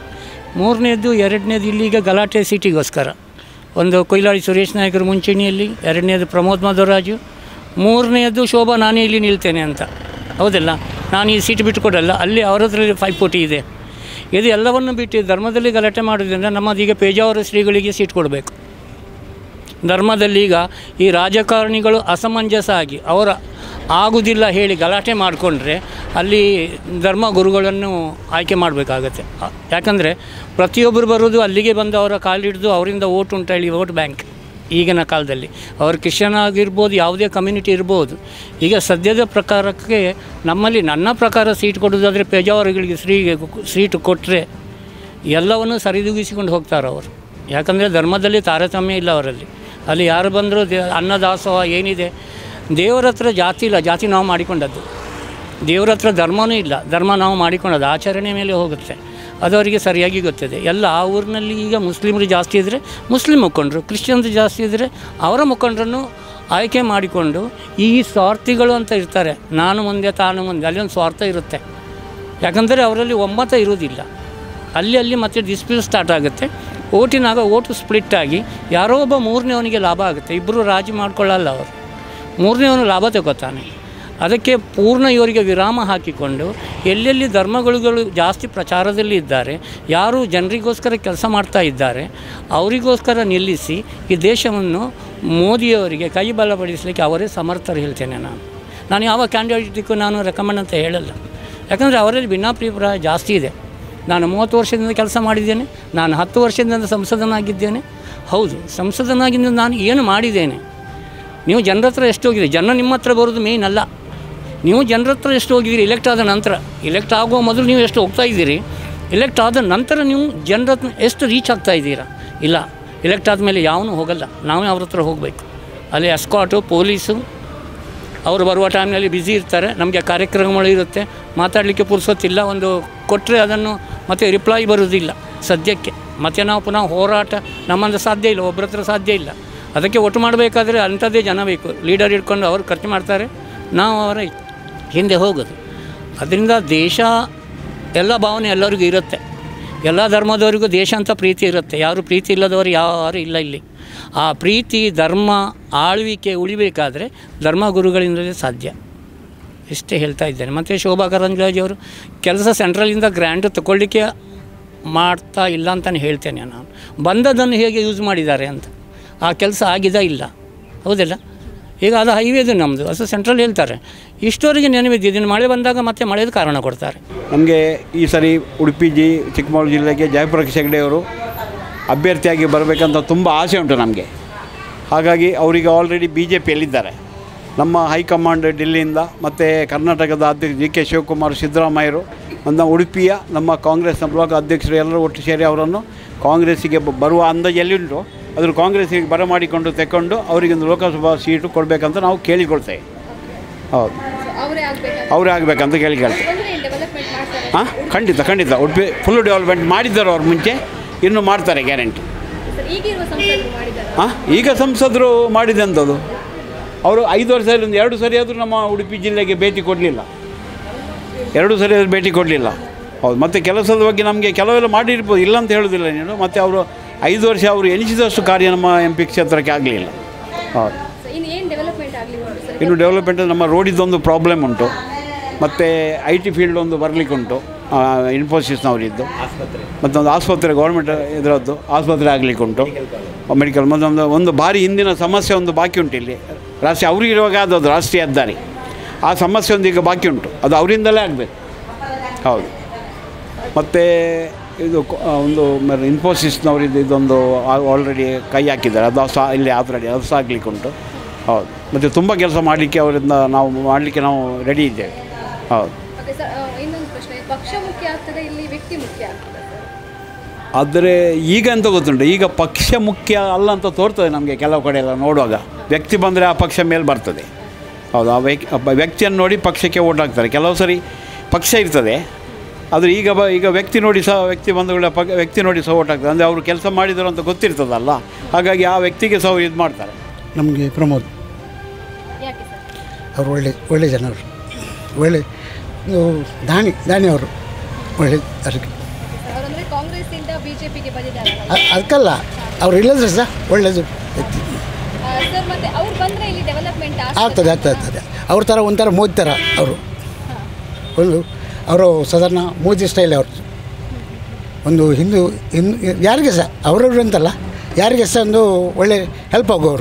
S2: ಮೂರನೇದು ಎರಡನೇದು ಇಲ್ಲಿ ಈಗ ಗಲಾಟೆ ಸಿಟಿಗೋಸ್ಕರ ಒಂದು ಕೊಯ್ಲಾಳಿ ಸುರೇಶ್ ನಾಯಕರು ಮುಂಚೂಣಿಯಲ್ಲಿ ಎರಡನೇದು ಪ್ರಮೋದ್ ಮಧ್ವರಾಜು ಮೂರನೇದು ಶೋಭಾ ನಾನೇ ಇಲ್ಲಿ ನಿಲ್ತೇನೆ ಅಂತ ಹೌದಲ್ಲ ನಾನು ಈ ಸೀಟ್ ಬಿಟ್ಟುಕೊಡಲ್ಲ ಅಲ್ಲಿ ಅವರ ಹತ್ರ ಪೈಪೋಟಿ ಇದೆ ಇದು ಎಲ್ಲವನ್ನು ಬಿಟ್ಟು ಧರ್ಮದಲ್ಲಿ ಗಲಾಟೆ ಮಾಡೋದ್ರಿಂದ ನಮ್ಮದೀಗ ಪೇಜಾವರ ಶ್ರೀಗಳಿಗೆ ಸೀಟ್ ಕೊಡಬೇಕು ಧರ್ಮದಲ್ಲಿ ಈಗ ಈ ರಾಜಕಾರಣಿಗಳು ಅಸಮಂಜಸ ಆಗಿ ಅವರ ಆಗುವುದಿಲ್ಲ ಹೇಳಿ ಗಲಾಟೆ ಮಾಡಿಕೊಂಡ್ರೆ ಅಲ್ಲಿ ಧರ್ಮ ಗುರುಗಳನ್ನು ಆಯ್ಕೆ ಮಾಡಬೇಕಾಗತ್ತೆ ಯಾಕಂದರೆ ಪ್ರತಿಯೊಬ್ಬರು ಬರೋದು ಅಲ್ಲಿಗೆ ಬಂದು ಅವರ ಕಾಲಿಡಿದು ಅವರಿಂದ ಓಟ್ ಉಂಟು ಹೇಳಿ ವೋಟ್ ಬ್ಯಾಂಕ್ ಈಗಿನ ಕಾಲದಲ್ಲಿ ಅವರು ಕ್ರಿಶ್ಚಿಯನ್ ಆಗಿರ್ಬೋದು ಯಾವುದೇ ಕಮ್ಯುನಿಟಿ ಇರ್ಬೋದು ಈಗ ಸದ್ಯದ ಪ್ರಕಾರಕ್ಕೆ ನಮ್ಮಲ್ಲಿ ನನ್ನ ಪ್ರಕಾರ ಸೀಟ್ ಕೊಡೋದಾದರೆ ಪೇಜಾವರಗಳಿಗೆ ಶ್ರೀಗೆ ಸೀಟು ಕೊಟ್ಟರೆ ಎಲ್ಲವನ್ನು ಸರಿದೂಗಿಸಿಕೊಂಡು ಹೋಗ್ತಾರೆ ಅವರು ಯಾಕಂದರೆ ಧರ್ಮದಲ್ಲಿ ತಾರತಮ್ಯ ಇಲ್ಲ ಅವರಲ್ಲಿ ಅಲ್ಲಿ ಯಾರು ಬಂದರೂ ದೇ ಅನ್ನದಾಸೋಹ ಏನಿದೆ ದೇವರ ಹತ್ರ ಜಾತಿ ಇಲ್ಲ ಜಾತಿ ನಾವು ಮಾಡಿಕೊಂಡದ್ದು ದೇವರ ಹತ್ರ ಧರ್ಮವೂ ಇಲ್ಲ ಧರ್ಮ ನಾವು ಮಾಡಿಕೊಂಡದ್ದು ಆಚರಣೆ ಮೇಲೆ ಹೋಗುತ್ತೆ ಅದು ಅವರಿಗೆ ಸರಿಯಾಗಿ ಗೊತ್ತಿದೆ ಎಲ್ಲ ಆ ಊರಿನಲ್ಲಿ ಈಗ ಮುಸ್ಲಿಮರು ಜಾಸ್ತಿ ಇದ್ದರೆ ಮುಸ್ಲಿಂ ಮುಖಂಡರು ಕ್ರಿಶ್ಚಿಯನ್ಸ್ ಜಾಸ್ತಿ ಇದ್ದರೆ ಅವರ ಮುಖಂಡರನ್ನು ಆಯ್ಕೆ ಮಾಡಿಕೊಂಡು ಈ ಸ್ವಾರ್ಥಿಗಳು ಅಂತ ಇರ್ತಾರೆ ನಾನು ಮುಂದೆ ತಾನು ಮುಂದೆ ಅಲ್ಲಿ ಒಂದು ಸ್ವಾರ್ಥ ಇರುತ್ತೆ ಯಾಕಂದರೆ ಅವರಲ್ಲಿ ಒಮ್ಮತ ಇರುವುದಿಲ್ಲ ಅಲ್ಲಿ ಅಲ್ಲಿ ಮತ್ತೆ ಡಿಸ್ಪ್ಯೂಟ್ ಸ್ಟಾರ್ಟ್ ಆಗುತ್ತೆ ಓಟಿನಾಗ ಓಟು ಸ್ಪ್ಲಿಟ್ ಆಗಿ ಯಾರೋ ಒಬ್ಬ ಮೂರನೇವನಿಗೆ ಲಾಭ ಆಗುತ್ತೆ ಇಬ್ಬರು ರಾಜಿ ಮಾಡ್ಕೊಳ್ಳಲ್ಲ ಅವರು ಮೂರನೇವನು ಲಾಭ ತಗೋತಾನೆ ಅದಕ್ಕೆ ಪೂರ್ಣ ಇವರಿಗೆ ವಿರಾಮ ಹಾಕಿಕೊಂಡು ಎಲ್ಲೆಲ್ಲಿ ಧರ್ಮಗಳುಗಳು ಜಾಸ್ತಿ ಪ್ರಚಾರದಲ್ಲಿ ಇದ್ದಾರೆ ಯಾರು ಜನರಿಗೋಸ್ಕರ ಕೆಲಸ ಮಾಡ್ತಾ ಇದ್ದಾರೆ ಅವರಿಗೋಸ್ಕರ ನಿಲ್ಲಿಸಿ ಈ ದೇಶವನ್ನು ಮೋದಿಯವರಿಗೆ ಕೈ ಬಲಪಡಿಸಲಿಕ್ಕೆ ಅವರೇ ಸಮರ್ಥರು ಹೇಳ್ತೇನೆ ನಾನು ನಾನು ಯಾವ ಕ್ಯಾಂಡಿಡೇಟಿಗೂ ನಾನು ರೆಕಮೆಂಡ್ ಅಂತ ಹೇಳಲ್ಲ ಯಾಕಂದರೆ ಅವರಲ್ಲಿ ಭಿನ್ನಾಭಿಪ್ರಾಯ ಜಾಸ್ತಿ ಇದೆ ನಾನು ಮೂವತ್ತು ವರ್ಷದಿಂದ ಕೆಲಸ ಮಾಡಿದ್ದೇನೆ ನಾನು ಹತ್ತು ವರ್ಷದಿಂದ ಸಂಸದನಾಗಿದ್ದೇನೆ ಹೌದು ಸಂಸದನಾಗಿದ್ದು ನಾನು ಏನು ಮಾಡಿದ್ದೇನೆ ನೀವು ಜನರ ಹತ್ರ ಎಷ್ಟು ಹೋಗಿದ್ದೀರಿ ಜನ ನಿಮ್ಮ ಹತ್ರ ಬರೋದು ಮೇಯ್ನ್ ಅಲ್ಲ ನೀವು ಜನರ ಹತ್ರ ಎಷ್ಟು ಹೋಗಿದ್ದೀರಿ ಇಲೆಕ್ಟ್ ಆದ ನಂತರ ಇಲೆಕ್ಟ್ ಆಗುವ ಮೊದಲು ನೀವು ಎಷ್ಟು ಹೋಗ್ತಾ ಇದ್ದೀರಿ ಇಲೆಕ್ಟ್ ಆದ ನಂತರ ನೀವು ಜನರ ಹತ್ರ ಎಷ್ಟು ರೀಚ್ ಆಗ್ತಾ ಇದ್ದೀರಾ ಇಲ್ಲ ಇಲೆಕ್ಟ್ ಆದಮೇಲೆ ಯಾವನೂ ಹೋಗಲ್ಲ ನಾವೇ ಅವ್ರ ಹತ್ರ ಹೋಗಬೇಕು ಅಲ್ಲಿ ಎಸ್ಕಾಟು ಪೊಲೀಸು ಅವರು ಬರುವ ಟೈಮ್ನಲ್ಲಿ ಬ್ಯುಸಿ ಇರ್ತಾರೆ ನಮಗೆ ಕಾರ್ಯಕ್ರಮಗಳು ಇರುತ್ತೆ ಮಾತಾಡಲಿಕ್ಕೆ ಪುರ್ಸೊತ್ತಿಲ್ಲ ಒಂದು ಕೊಟ್ಟರೆ ಅದನ್ನು ಮತ್ತೆ ರಿಪ್ಲೈ ಬರೋದಿಲ್ಲ ಸದ್ಯಕ್ಕೆ ಮತ್ತೆ ನಾವು ಪುನಃ ಹೋರಾಟ ನಮ್ಮಂದು ಸಾಧ್ಯ ಇಲ್ಲ ಒಬ್ಬರ ಹತ್ರ ಸಾಧ್ಯ ಇಲ್ಲ ಅದಕ್ಕೆ ಒಟ್ಟು ಮಾಡಬೇಕಾದ್ರೆ ಅಂಥದ್ದೇ ಜನ ಬೇಕು ಲೀಡರ್ ಇಟ್ಕೊಂಡು ಅವರು ಖರ್ಚು ಮಾಡ್ತಾರೆ ನಾವು ಅವರ ಹಿಂದೆ ಹೋಗೋದು ಅದರಿಂದ ದೇಶ ಎಲ್ಲ ಭಾವನೆ ಎಲ್ಲರಿಗೂ ಇರುತ್ತೆ ಎಲ್ಲ ಧರ್ಮದವರಿಗೂ ದೇಶ ಅಂತ ಪ್ರೀತಿ ಇರುತ್ತೆ ಯಾರು ಪ್ರೀತಿ ಇಲ್ಲದವರು ಯಾರು ಇಲ್ಲ ಇಲ್ಲಿ ಆ ಪ್ರೀತಿ ಧರ್ಮ ಆಳ್ವಿಕೆ ಉಳಿಬೇಕಾದರೆ ಧರ್ಮ ಗುರುಗಳಿಂದಲೇ ಸಾಧ್ಯ ಇಷ್ಟೇ ಹೇಳ್ತಾ ಇದ್ದೇನೆ ಮತ್ತು ಶೋಭಾ ಕರಂದ್ಲಾಜೆ ಅವರು ಕೆಲಸ ಸೆಂಟ್ರಲಿಂದ ಗ್ರ್ಯಾಂಟ್ ತಗೊಳ್ಳಿಕ್ಕೆ ಮಾಡ್ತಾ ಇಲ್ಲ ಅಂತಲೇ ಹೇಳ್ತೇನೆ ನಾನು ಬಂದದನ್ನು ಹೇಗೆ ಯೂಸ್ ಮಾಡಿದ್ದಾರೆ ಅಂತ ಆ ಕೆಲಸ ಆಗಿದೆ ಇಲ್ಲ ಹೌದಿಲ್ಲ ಈಗ ಅದು ಹೈವೇದು ನಮ್ಮದು ಅದು ಸೆಂಟ್ರಲ್ ಹೇಳ್ತಾರೆ ಇಷ್ಟವರೆಗೆ ನೆನಪಿದ್ದು ಇದನ್ನು ಮಳೆ ಬಂದಾಗ ಮತ್ತೆ ಮಳೆದು ಕಾರಣ ಕೊಡ್ತಾರೆ
S8: ನಮಗೆ ಈ ಸರಿ ಉಡುಪಿ ಜಿ ಚಿಕ್ಕಮಗಳೂರು ಜಿಲ್ಲೆಗೆ ಜಯಪ್ರಕಾಶ್ ಹೆಗಡೆ ಅವರು ಅಭ್ಯರ್ಥಿಯಾಗಿ ಬರಬೇಕಂತ ತುಂಬ ಆಸೆ ಉಂಟು ನಮಗೆ ಹಾಗಾಗಿ ಅವರಿಗೆ ಆಲ್ರೆಡಿ ಬಿ ಜೆ ಪಿಯಲ್ಲಿದ್ದಾರೆ ನಮ್ಮ ಹೈಕಮಾಂಡ್ ಡೆಲ್ಲಿಯಿಂದ ಮತ್ತು ಕರ್ನಾಟಕದ ಅಧ್ಯಕ್ಷ ಜಿ ಕೆ ಶಿವಕುಮಾರ್ ಸಿದ್ದರಾಮಯ್ಯರು ನಮ್ಮ ಉಡುಪಿಯ ನಮ್ಮ ಕಾಂಗ್ರೆಸ್ನ ಬ್ಲಾಕ್ ಅಧ್ಯಕ್ಷರು ಎಲ್ಲರೂ ಒಟ್ಟು ಸೇರಿ ಅವರನ್ನು ಕಾಂಗ್ರೆಸ್ಸಿಗೆ ಬ- ಬರುವ ಅಂದಾಜು ಎಲ್ಲಿಂಟು ಅದ್ರ ಕಾಂಗ್ರೆಸ್ಸಿಗೆ ಬರಮಾಡಿಕೊಂಡು ತೆಕ್ಕೊಂಡು ಅವರಿಗೊಂದು ಲೋಕಸಭಾ ಸೀಟು ಕೊಡಬೇಕಂತ ನಾವು ಕೇಳಿಕೊಳ್ತೇವೆ ಹೌದು
S3: ಅವರೇ ಆಗ್ಬೇಕು
S8: ಅವರೇ ಆಗಬೇಕಂತ ಕೇಳಿಕೊಳ್ತೇವೆ
S3: ಡೆವಲಪ್ಮೆಂಟ್ ಮಾಡ್ತಾರೆ
S8: ಹಾಂ ಖಂಡಿತ ಖಂಡಿತ ಉಡುಪಿ ಫುಲ್ ಡೆವಲಪ್ಮೆಂಟ್ ಮಾಡಿದ್ದಾರೆ ಅವ್ರು ಮುಂಚೆ ಇನ್ನೂ ಮಾಡ್ತಾರೆ ಗ್ಯಾರಂಟಿ
S3: ಸರ್ ಈಗಿರುವ ಸಂಸದರು ಮಾಡಿದ್ದಾರೆ
S8: ಹಾಂ ಈಗ ಸಂಸದರು ಮಾಡಿದಂಥದ್ದು ಅವರು ಐದು ವರ್ಷದಲ್ಲಿ ಒಂದು ಎರಡು ಸರಿ ಆದರೂ ನಮ್ಮ ಉಡುಪಿ ಜಿಲ್ಲೆಗೆ ಭೇಟಿ ಕೊಡಲಿಲ್ಲ ಎರಡು ಸರಿ ಆದ್ರೂ ಭೇಟಿ ಕೊಡಲಿಲ್ಲ ಹೌದು ಮತ್ತು ಕೆಲಸದ ಬಗ್ಗೆ ನಮಗೆ ಕೆಲವೆಲ್ಲ ಮಾಡಿರ್ಬೋದು ಇಲ್ಲ ಅಂತ ಹೇಳೋದಿಲ್ಲ ನೀನು ಮತ್ತು ಅವರು ಐದು ವರ್ಷ ಅವರು ಎನಿಸಿದಷ್ಟು ಕಾರ್ಯ ನಮ್ಮ ಎಂ ಪಿ ಕ್ಷೇತ್ರಕ್ಕೆ ಆಗಲಿಲ್ಲ ಹೌದು
S3: ಇನ್ನು ಏನು ಡೆವಲಪ್ಮೆಂಟ್ ಆಗಲಿ ಸರ್
S8: ಇನ್ನು ಡೆವಲಪ್ಮೆಂಟ್ ನಮ್ಮ ರೋಡಿದ್ದೊಂದು ಪ್ರಾಬ್ಲಮ್ ಉಂಟು ಮತ್ತು ಐ ಟಿ ಫೀಲ್ಡ್ ಒಂದು ಬರಲಿಕ್ಕೆ ಉಂಟು ಇನ್ಫೋಸಿಸ್ನವರಿದ್ದು ಮತ್ತೊಂದು ಆಸ್ಪತ್ರೆ ಗೌರ್ಮೆಂಟ್ ಇದರದ್ದು ಆಸ್ಪತ್ರೆ ಆಗಲಿಕ್ಕೆ ಉಂಟು ಮೆಡಿಕಲ್ ಮತ್ತೊಂದು ಒಂದು ಭಾರಿ ಹಿಂದಿನ ಸಮಸ್ಯೆ ಒಂದು ಬಾಕಿ ಉಂಟು ಇಲ್ಲಿ ರಾಷ್ಟ್ರೀಯ ಅವರಿರುವಾಗ ಅದು ರಾಷ್ಟ್ರೀಯ ಹೆದ್ದಾರಿ ಆ ಸಮಸ್ಯೆ ಒಂದು ಈಗ ಬಾಕಿ ಉಂಟು ಅದು ಅವರಿಂದಲೇ ಆಗಬೇಕು ಹೌದು ಮತ್ತು ಇದು ಕ- ಆ, ಒಂದು ಇನ್ಫೋಸಿಸ್ನವರಿದ್ದು ಇದೊಂದು ಆಲ್ರೆಡಿ ಕೈ ಹಾಕಿದ್ದಾರೆ ಅದು ಸಹ ಇಲ್ಲಿ ಆಲ್ರೆಡಿ ಅದು ಸಹ ಆಗಲಿಕ್ಕೆ ಉಂಟು ಹೌದು ಮತ್ತು ತುಂಬ ಕೆಲಸ ಮಾಡಲಿಕ್ಕೆ ಅವರಿಂದ ನಾವು ಮಾಡಲಿಕ್ಕೆ ನಾವು ರೆಡಿ ಇದ್ದೇವೆ ಹೌದು
S3: ಓಕೆ ಸರ್ ಇನ್ನೊಂದು ಪ್ರಶ್ನೆ ಪಕ್ಷ ಮುಖ್ಯ ಆಗ್ತದೆ ಇಲ್ಲಿ ವ್ಯಕ್ತಿ ಮುಖ್ಯ ಆಗ್ತದೆ ಸರ್
S8: ಆದರೆ ಈಗ ಅಂತ ಗೊತ್ತುಂಟು ಈಗ ಪಕ್ಷ ಮುಖ್ಯ ಅಲ್ಲ ಅಂತ ತೋರ್ತದೆ ನಮಗೆ ಕೆಲವು ಕಡೆ ಎಲ್ಲ ನೋಡುವಾಗ ವ್ಯಕ್ತಿ ಬಂದರೆ ಆ ಪಕ್ಷ ಮೇಲೆ ಬರ್ತದೆ ಹೌದು ಆ ವ್ಯಕ್ತಿ ಒಬ್ಬ ವ್ಯಕ್ತಿಯನ್ನು ನೋಡಿ ಪಕ್ಷಕ್ಕೆ ಓಟ್ ಹಾಕ್ತಾರೆ ಕೆಲವು ಸರಿ ಪಕ್ಷ ಇರ್ತದೆ ಆದರೆ ಈಗ ಬ ಈಗ ವ್ಯಕ್ತಿ ನೋಡಿ ಸಹ ವ್ಯಕ್ತಿ ಬಂಧುಗಳ ಪಕ್ಕ ವ್ಯಕ್ತಿ ನೋಡಿ ಸಹ ಓಟ್ ಹಾಕ್ತಾರೆ ಅಂದರೆ ಅವರು ಕೆಲಸ ಮಾಡಿದರು ಅಂತ ಗೊತ್ತಿರ್ತದಲ್ಲ ಹಾಗಾಗಿ ಆ ವ್ಯಕ್ತಿಗೆ ಸಹ ಇದು ಮಾಡ್ತಾರೆ
S9: ನಮಗೆ ಪ್ರಮೋದ್
S3: ಯಾಕೆ ಸರ್
S9: ಅವರು ಒಳ್ಳೆ ಒಳ್ಳೆ ಜನರು ಒಳ್ಳೆ ಇದು ದಾನಿ ದಾನಿ ಅವರು ಒಳ್ಳೆ ಅದಕ್ಕೆ
S3: ಅವರಂದ್ರೆ ಕಾಂಗ್ರೆಸ್ ಇಂದ ಬಿಜೆಪಿಗೆ ಬಂದಿದ್ದಾರಲ್ಲ
S9: ಅ- ಅದಕ್ಕಲ್ಲ ಅವ್ರು ಇಲ್ಲದ್ರೆ ಸಹ ಒಳ್ಳೆಯದು ವ್ಯಕ್ತಿ
S3: ಆ, ಸರ್ ಮತ್ತೆ ಅವ್ರು ಬಂದ್ರೆ ಇಲ್ಲಿ ಡೆವಲಪ್ಮೆಂಟ್
S9: ಆಗ್ತದೆ ಆಗ್ತದೆ ಆಗ್ತದೆ ಅವ್ರ ಥರ ಒಂಥರ ಮೋದಿ ಥರ ಅವರು ಒಂದು ಅವರು ಸಾಧಾರಣ ಮೋದಿ ಸ್ಟೈಲ್ ಅವ್ರದ್ದು ಒಂದು ಹಿಂದೂ ಹಿಂದೂ ಯಾರಿಗೆ ಸಹ ಅವರವ್ರು ಅಂತಲ್ಲ ಯಾರಿಗೆ ಸಹ ಒಂದು ಒಳ್ಳೆ ಹೆಲ್ಪ್ ಆಗುವವರು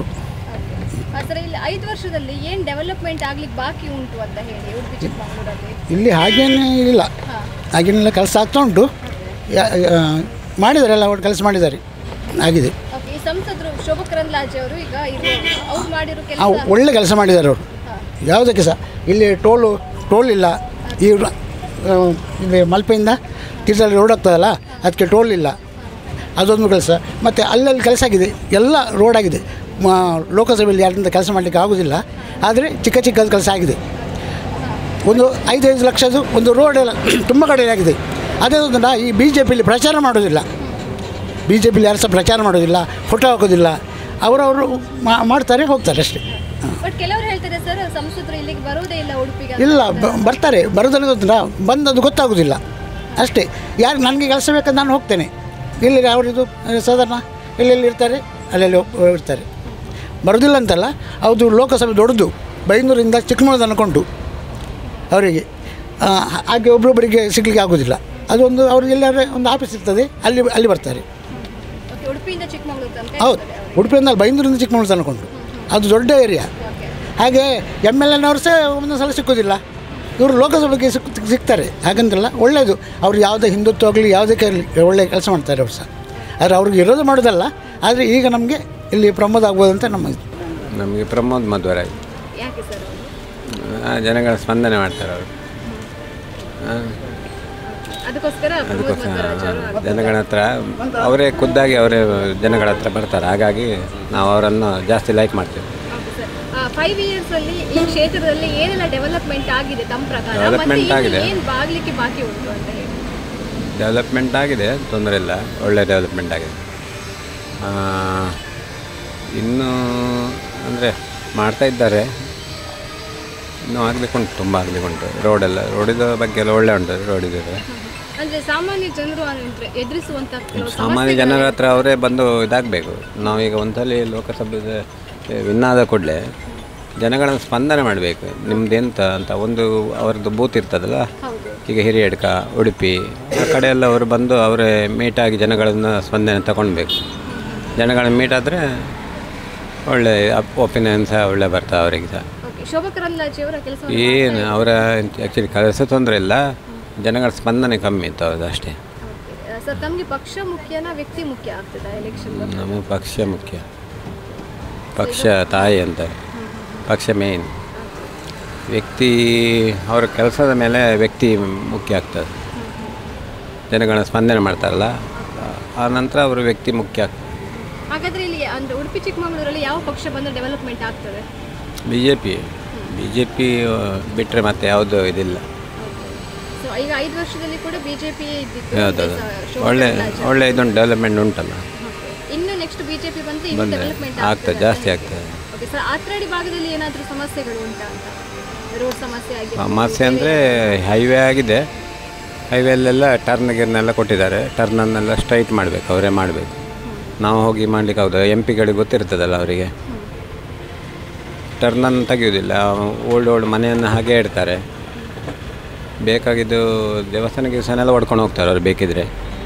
S3: ಸರ್ ಇಲ್ಲಿ ಐದು ವರ್ಷದಲ್ಲಿ ಏನ್ ಡೆವಲಪ್ಮೆಂಟ್ ಆಗ್ಲಿಕ್ಕೆ ಬಾಕಿ ಉಂಟು ಅಂತ ಹೇಳಿ ಉಡುಪಿ ಚಿಕ್ಕಮಗಳೂರಲ್ಲಿ
S9: ಇಲ್ಲಿ ಹಾಗೇನೇ ಇಲ್ಲ ಹಾಗೇನೆಲ್ಲ ಕೆಲಸ ಆಗ್ತಾ ಉಂಟು ಯಾ- ಆ, ಮಾಡಿದ್ದಾರೆ ಎಲ್ಲ ಒಟ್ಟು ಕೆಲಸ ಮಾಡಿದ್ದಾರೆ ಆಗಿದೆ
S3: ಓಕೆ ಈ ಸಂಸದರು ಶೋಭಾ ಕರಂದ್ಲಾಜೆ ಅವರು ಈಗ ಇರುವ ಅವ್ರು ಮಾಡಿರೋ
S9: ಆ,
S3: ಕೆಲಸ
S9: ಒಳ್ಳೆ ಕೆಲಸ ಮಾಡಿದ್ದಾರೆ ಅವರು ಯಾವುದಕ್ಕೆ ಸಹ ಇಲ್ಲಿ ಟೋಲು ಟೋಲ್ ಇಲ್ಲ ಈ ರ- ಆ, ಇಲ್ಲಿ ಮಲ್ಪೆಯಿಂದ ತೀರ್ಥಹಳ್ಳಿ ರೋಡ್ ಆಗ್ತದಲ್ಲ ಅದಕ್ಕೆ ಟೋಲ್ ಇಲ್ಲ ಅದೊಂದು ಕೆಲಸ ಮತ್ತು ಅಲ್ಲಲ್ಲಿ ಕೆಲಸ ಆಗಿದೆ ಎಲ್ಲ ರೋಡ್ ಆಗಿದೆ ಮ ಲೋಕಸಭೆಯಲ್ಲಿ ಯಾರಿಂದ ಕೆಲಸ ಮಾಡಲಿಕ್ಕೆ ಆಗೋದಿಲ್ಲ ಆದರೆ ಚಿಕ್ಕ ಚಿಕ್ಕದು ಕೆಲಸ ಆಗಿದೆ ಒಂದು ಐದೈದು ಲಕ್ಷದ್ದು ಒಂದು ರೋಡ್ ಎಲ್ಲ ತುಂಬ ಕಡೆ ಆಗಿದೆ ಅದೇ ಒಂದು ಈ ಬಿ ಜೆ ಪಿಲಿ ಪ್ರಚಾರ ಮಾಡೋದಿಲ್ಲ ಬಿ ಜೆ ಪಿಲಿ ಯಾರು ಸಹ ಪ್ರಚಾರ ಮಾಡೋದಿಲ್ಲ ಫೋಟೋ ಹಾಕೋದಿಲ್ಲ ಅವರವರು ಮಾ- ಮಾಡ್ತಾರೆ ಹೋಗ್ತಾರೆ ಅಷ್ಟೇ
S3: ಬಟ್ ಕೆಲವರು ಹೇಳ್ತಾರೆ ಸರ್ ಸಂಸದರು ಇಲ್ಲಿಗೆ ಬರುವುದೇ ಇಲ್ಲ ಉಡುಪಿಗೆ ಅಂತ.
S9: ಇಲ್ಲ ಬ- ಬರ್ತಾರೆ ಬರೋದನ್ನು ಗೊತ್ತಿಲ್ಲ ಬಂದದ್ದು ಗೊತ್ತಾಗೋದಿಲ್ಲ ಅಷ್ಟೇ ಯಾರು ನನಗೆ ಕೆಲಸ ಬೇಕಂತ ನಾನು ಹೋಗ್ತೇನೆ ಇಲ್ಲಿ ಅವರಿದು ಸಾಧಾರಣ ಎಲ್ಲೆಲ್ಲಿ ಇರ್ತಾರೆ ಅಲ್ಲೆಲ್ಲಿ ಹೋಗ್- ಇರ್ತಾರೆ ಬರೋದಿಲ್ಲ ಅಂತಲ್ಲ ಅದು ಲೋಕಸಭೆ ದೊಡ್ಡದು ಬೈಂದೂರಿಂದ ಚಿಕ್ಕಮಗಳೂರು ಅನ್ಕೊಂಡು ಅವರಿಗೆ ಆ, ಹಾಗೆ ಒಬ್ಬರೊಬ್ಬರಿಗೆ ಸಿಗಲಿಕ್ಕೆ ಆಗೋದಿಲ್ಲ ಅದೊಂದು ಅವ್ರಿಗೆ ಎಲ್ಲಾದ್ರೆ ಒಂದು ಆಫೀಸ್ ಇರ್ತದೆ ಅಲ್ಲಿ ಅಲ್ಲಿ ಬರ್ತಾರೆ
S3: ಓಕೆ ಉಡುಪಿಯಿಂದ ಚಿಕ್ಕಮಗಳೂರು ತನಕ
S9: ಹೌದು ಉಡುಪಿಯಿಂದ ಅಲ್ಲಿ ಬೈಂದೂರಿಂದ ಚಿಕ್ಕಮಗಳೂರು ಅನ್ಕೊಂಡು ಅದು ದೊಡ್ಡ ಏರಿಯಾ ಹಾಗೆ ಎಮ್ ಎಲ್ ಎನವರು ಸಹ ಒಂದೊಂದು ಸಲ ಸಿಕ್ಕೋದಿಲ್ಲ ಇವರು ಲೋಕಸಭೆಗೆ ಸಿಕ್ ಸಿಗ್ತಾರೆ ಹಾಗಂತಲ್ಲ ಒಳ್ಳೆಯದು ಅವ್ರು ಯಾವುದೇ ಹಿಂದುತ್ವ ಆಗಲಿ ಯಾವುದಕ್ಕೆ ಇರಲಿ ಒಳ್ಳೆ ಕೆಲಸ ಮಾಡ್ತಾರೆ ಅವ್ರು ಸಹ ಆದರೆ ಅವ್ರಿಗೆ ಇರೋದು ಮಾಡೋದಲ್ಲ ಆದರೆ ಈಗ ನಮಗೆ ಇಲ್ಲಿ ಪ್ರಮೋದ್ ಆಗ್ಬೋದು ಅಂತ ನಮ್ಮ ಇದು.
S10: ನಮಗೆ ಪ್ರಮೋದ್ ಮಧ್ವರಾಜ್
S3: ಯಾಕೆ ಸರ್ ಅವರು
S10: ಆ, ಜನಗಳ ಸ್ಪಂದನೆ ಮಾಡ್ತಾರೆ ಅವರು
S3: ಅದಕ್ಕೋಸ್ಕರ ಪ್ರಮೋದ್
S10: ಅದಕ್ಕೋಸ್ಕರ
S3: ಮಧ್ವರಾಜ್ ಅವರು
S10: ಜನಗಳ ಹತ್ರ ಅವರೇ ಖುದ್ದಾಗಿ ಅವರೇ ಜನಗಳ ಹತ್ರ ಬರ್ತಾರೆ ಹಾಗಾಗಿ ನಾವು ಅವರನ್ನು ಜಾಸ್ತಿ ಲೈಕ್ ಮಾಡ್ತೇವೆ
S3: ಫೈವ್ ಇಯರ್ಸ್ ಅಲ್ಲಿ ಈ ಕ್ಷೇತ್ರದಲ್ಲಿ ಏನೆಲ್ಲ ಡೆವಲಪ್ಮೆಂಟ್ ಆಗಿದೆ ತಮ್ಮ ಪ್ರಕಾರ
S10: Development
S3: ಮತ್ತೆ
S10: ಆಗಿದೆ.
S3: ಏನು ಬಾಗ್ಲಿಕ್ಕೆ ಬಾಕಿ ಉಂಟು ಅಂತ ಹೇಳಿ
S10: ಡೆವಲಪ್ಮೆಂಟ್ ಆಗಿದೆ ತೊಂದರೆ ಇಲ್ಲ ಒಳ್ಳೆ ಡೆವಲಪ್ಮೆಂಟ್ ಆಗಿದೆ ಆ, ಇನ್ನೂ ಅಂದರೆ ಮಾಡ್ತಾ ಇದ್ದಾರೆ ಇನ್ನೂ ಆಗಲಿಕ್ಕುಂಟು ತುಂಬ ಆಗಲಿಕ್ಕುಂಟು ರೋಡೆಲ್ಲ ರೋಡಿದ ಬಗ್ಗೆ ಎಲ್ಲ ಒಳ್ಳೆ ಉಂಟು ರೋಡಿದೆ
S3: ಅಂದ್ರೆ ಸಾಮಾನ್ಯ ಜನರು ಅಂದ್ರೆ ಎದುರಿಸುವಂತ ಕೆಲವು
S10: ಸಾಮಾನ್ಯ ಜನರ ಹತ್ರ ಅವರೇ ಬಂದು ಇದಾಗಬೇಕು ನಾವೀಗ ಒಂದ್ಸಲಿ ಲೋಕಸಭೆ ವಿನ್ ಆದ ಕೂಡಲೇ ಜನಗಳ ಸ್ಪಂದನೆ ಮಾಡಬೇಕು ನಿಮ್ದೆಂತ ಅಂತ ಒಂದು ಅವ್ರದ್ದು ಬೂತ್ ಇರ್ತದಲ್ಲ ಈಗ ಹಿರಿಯಡ್ಕ ಉಡುಪಿ ಆ ಕಡೆ ಎಲ್ಲ ಅವರು ಬಂದು ಅವರೇ ಮೀಟಾಗಿ ಜನಗಳನ್ನ ಸ್ಪಂದನೆ ತಗೊಳ್ಬೇಕು ಜನಗಳನ್ನ ಮೀಟ್ ಆದರೆ ಒಳ್ಳೆ ಒಪಿನಿಯನ್ ಸಹ ಒಳ್ಳೆ ಬರ್ತದೆ ಅವರಿಗೆ ಸಹ
S3: ಓಕೆ ಶೋಭಾ ಕರಂದ್ಲಾಜೆ ಅವರ ಕೆಲಸ
S10: ಏನು ಅವರ ಆ್ಯಕ್ಚುಲಿ ಕೆಲಸ ತೊಂದರೆ ಇಲ್ಲ ಜನಗಳ ಸ್ಪಂದನೆ ಕಮ್ಮಿ ಇತ್ತು ಅವ್ರದ್ದು ಅಷ್ಟೇ
S3: ಸರ್ ತಮಗೆ ಪಕ್ಷ ಮುಖ್ಯನಾ ವ್ಯಕ್ತಿ ಮುಖ್ಯ ಆಗ್ತದ ಎಲೆಕ್ಷನ್
S10: ನಮಗೆ ಪಕ್ಷ ಮುಖ್ಯ ಪಕ್ಷ ತಾಯಿ ಅಂತ ಪಕ್ಷ ಮೇನ್ ವ್ಯಕ್ತಿ ಅವರ ಕೆಲಸದ ಮೇಲೆ ವ್ಯಕ್ತಿ ಮುಖ್ಯ ಆಗ್ತದೆ ಜನಗಳ ಸ್ಪಂದನೆ ಮಾಡ್ತಾರಲ್ಲ ಆ ನಂತರ ಅವರು ವ್ಯಕ್ತಿ ಮುಖ್ಯ ಆಗ್ತದೆ
S3: ಹಾಗಾದ್ರೆ ಇಲ್ಲಿ ಅಂದ್ರೆ ಉಡುಪಿ ಚಿಕ್ಕಮಗಳೂರಲ್ಲಿ ಯಾವ ಪಕ್ಷ ಬಂದ್ರೆ ಡೆವಲಪ್ಮೆಂಟ್ ಆಗ್ತದೆ
S10: B J P B J P ಬಿಟ್ಟರೆ ಮತ್ತೆ ಯಾವುದು ಇದಿಲ್ಲ
S3: ಸೊ ಈಗ ಐದು ವರ್ಷದಲ್ಲಿ ಕೂಡ ಬಿಜೆಪಿ ಇದ್ದಿತ್ತು
S10: ಯಾವುದದು
S3: ಈಗ ಸ- ಶೋಭಾ
S10: ಒಳ್ಳೆ
S3: ಕರಂದ್ಲಾಜೆ.
S10: ಒಳ್ಳೆ ಇದೊಂದು ಡೆವಲಪ್ಮೆಂಟ್ ಉಂಟಲ್ಲ
S3: ಇನ್ನು ನೆಕ್ಸ್ಟ್ ಬಿಜೆಪಿ ಬಂದ್ರೆ ಇನ್ನು
S10: ಬಂದರೆ
S3: ಡೆವಲಪ್ಮೆಂಟ್
S10: ಆಗ್ತದೆ ಜಾಸ್ತಿ ಆಗ್ತದೆ
S3: ಓಕೆ ಸರ್ ಆತ್ರಾಡಿ ಭಾಗದಲ್ಲಿ ಏನಾದರೂ ಸಮಸ್ಯೆಗಳು ಉಂಟಾ ಅಂತ ರೋಡ್ ಸಮಸ್ಯೆ ಆಗಿ
S10: ಸಮಸ್ಯೆ ಅಂದರೆ ಹೈವೇ ಆಗಿದೆ ಹೈವೇಲೆಲ್ಲ ಟರ್ನ್ ಗಿರ್ನೆಲ್ಲ ಕೊಟ್ಟಿದ್ದಾರೆ ಟರ್ನನ್ನೆಲ್ಲ ಸ್ಟ್ರೈಟ್ ಮಾಡಬೇಕು ಅವರೇ ಮಾಡಬೇಕು ನಾವು ಹೋಗಿ ಮಾಡಲಿಕ್ಕೆ ಹೌದು ಎಂ ಪಿಗಳಿಗೆ ಗೊತ್ತಿರ್ತದಲ್ಲ ಅವರಿಗೆ ಟರ್ನನ್ನು ತೆಗೆಯೋದಿಲ್ಲ ಓಲ್ಡ್ ಓಲ್ಡ್ ಮನೆಯನ್ನು ಹಾಗೆ ಇಡ್ತಾರೆ ಬೇಕಾಗಿದ್ದು ದೇವಸ್ಥಾನ ಗಿವಸ್ಥಾನ ಹೊಡ್ಕೊಂಡು ಹೋಗ್ತಾರೆ ಅವ್ರು ಬೇಕಿದ್ರೆ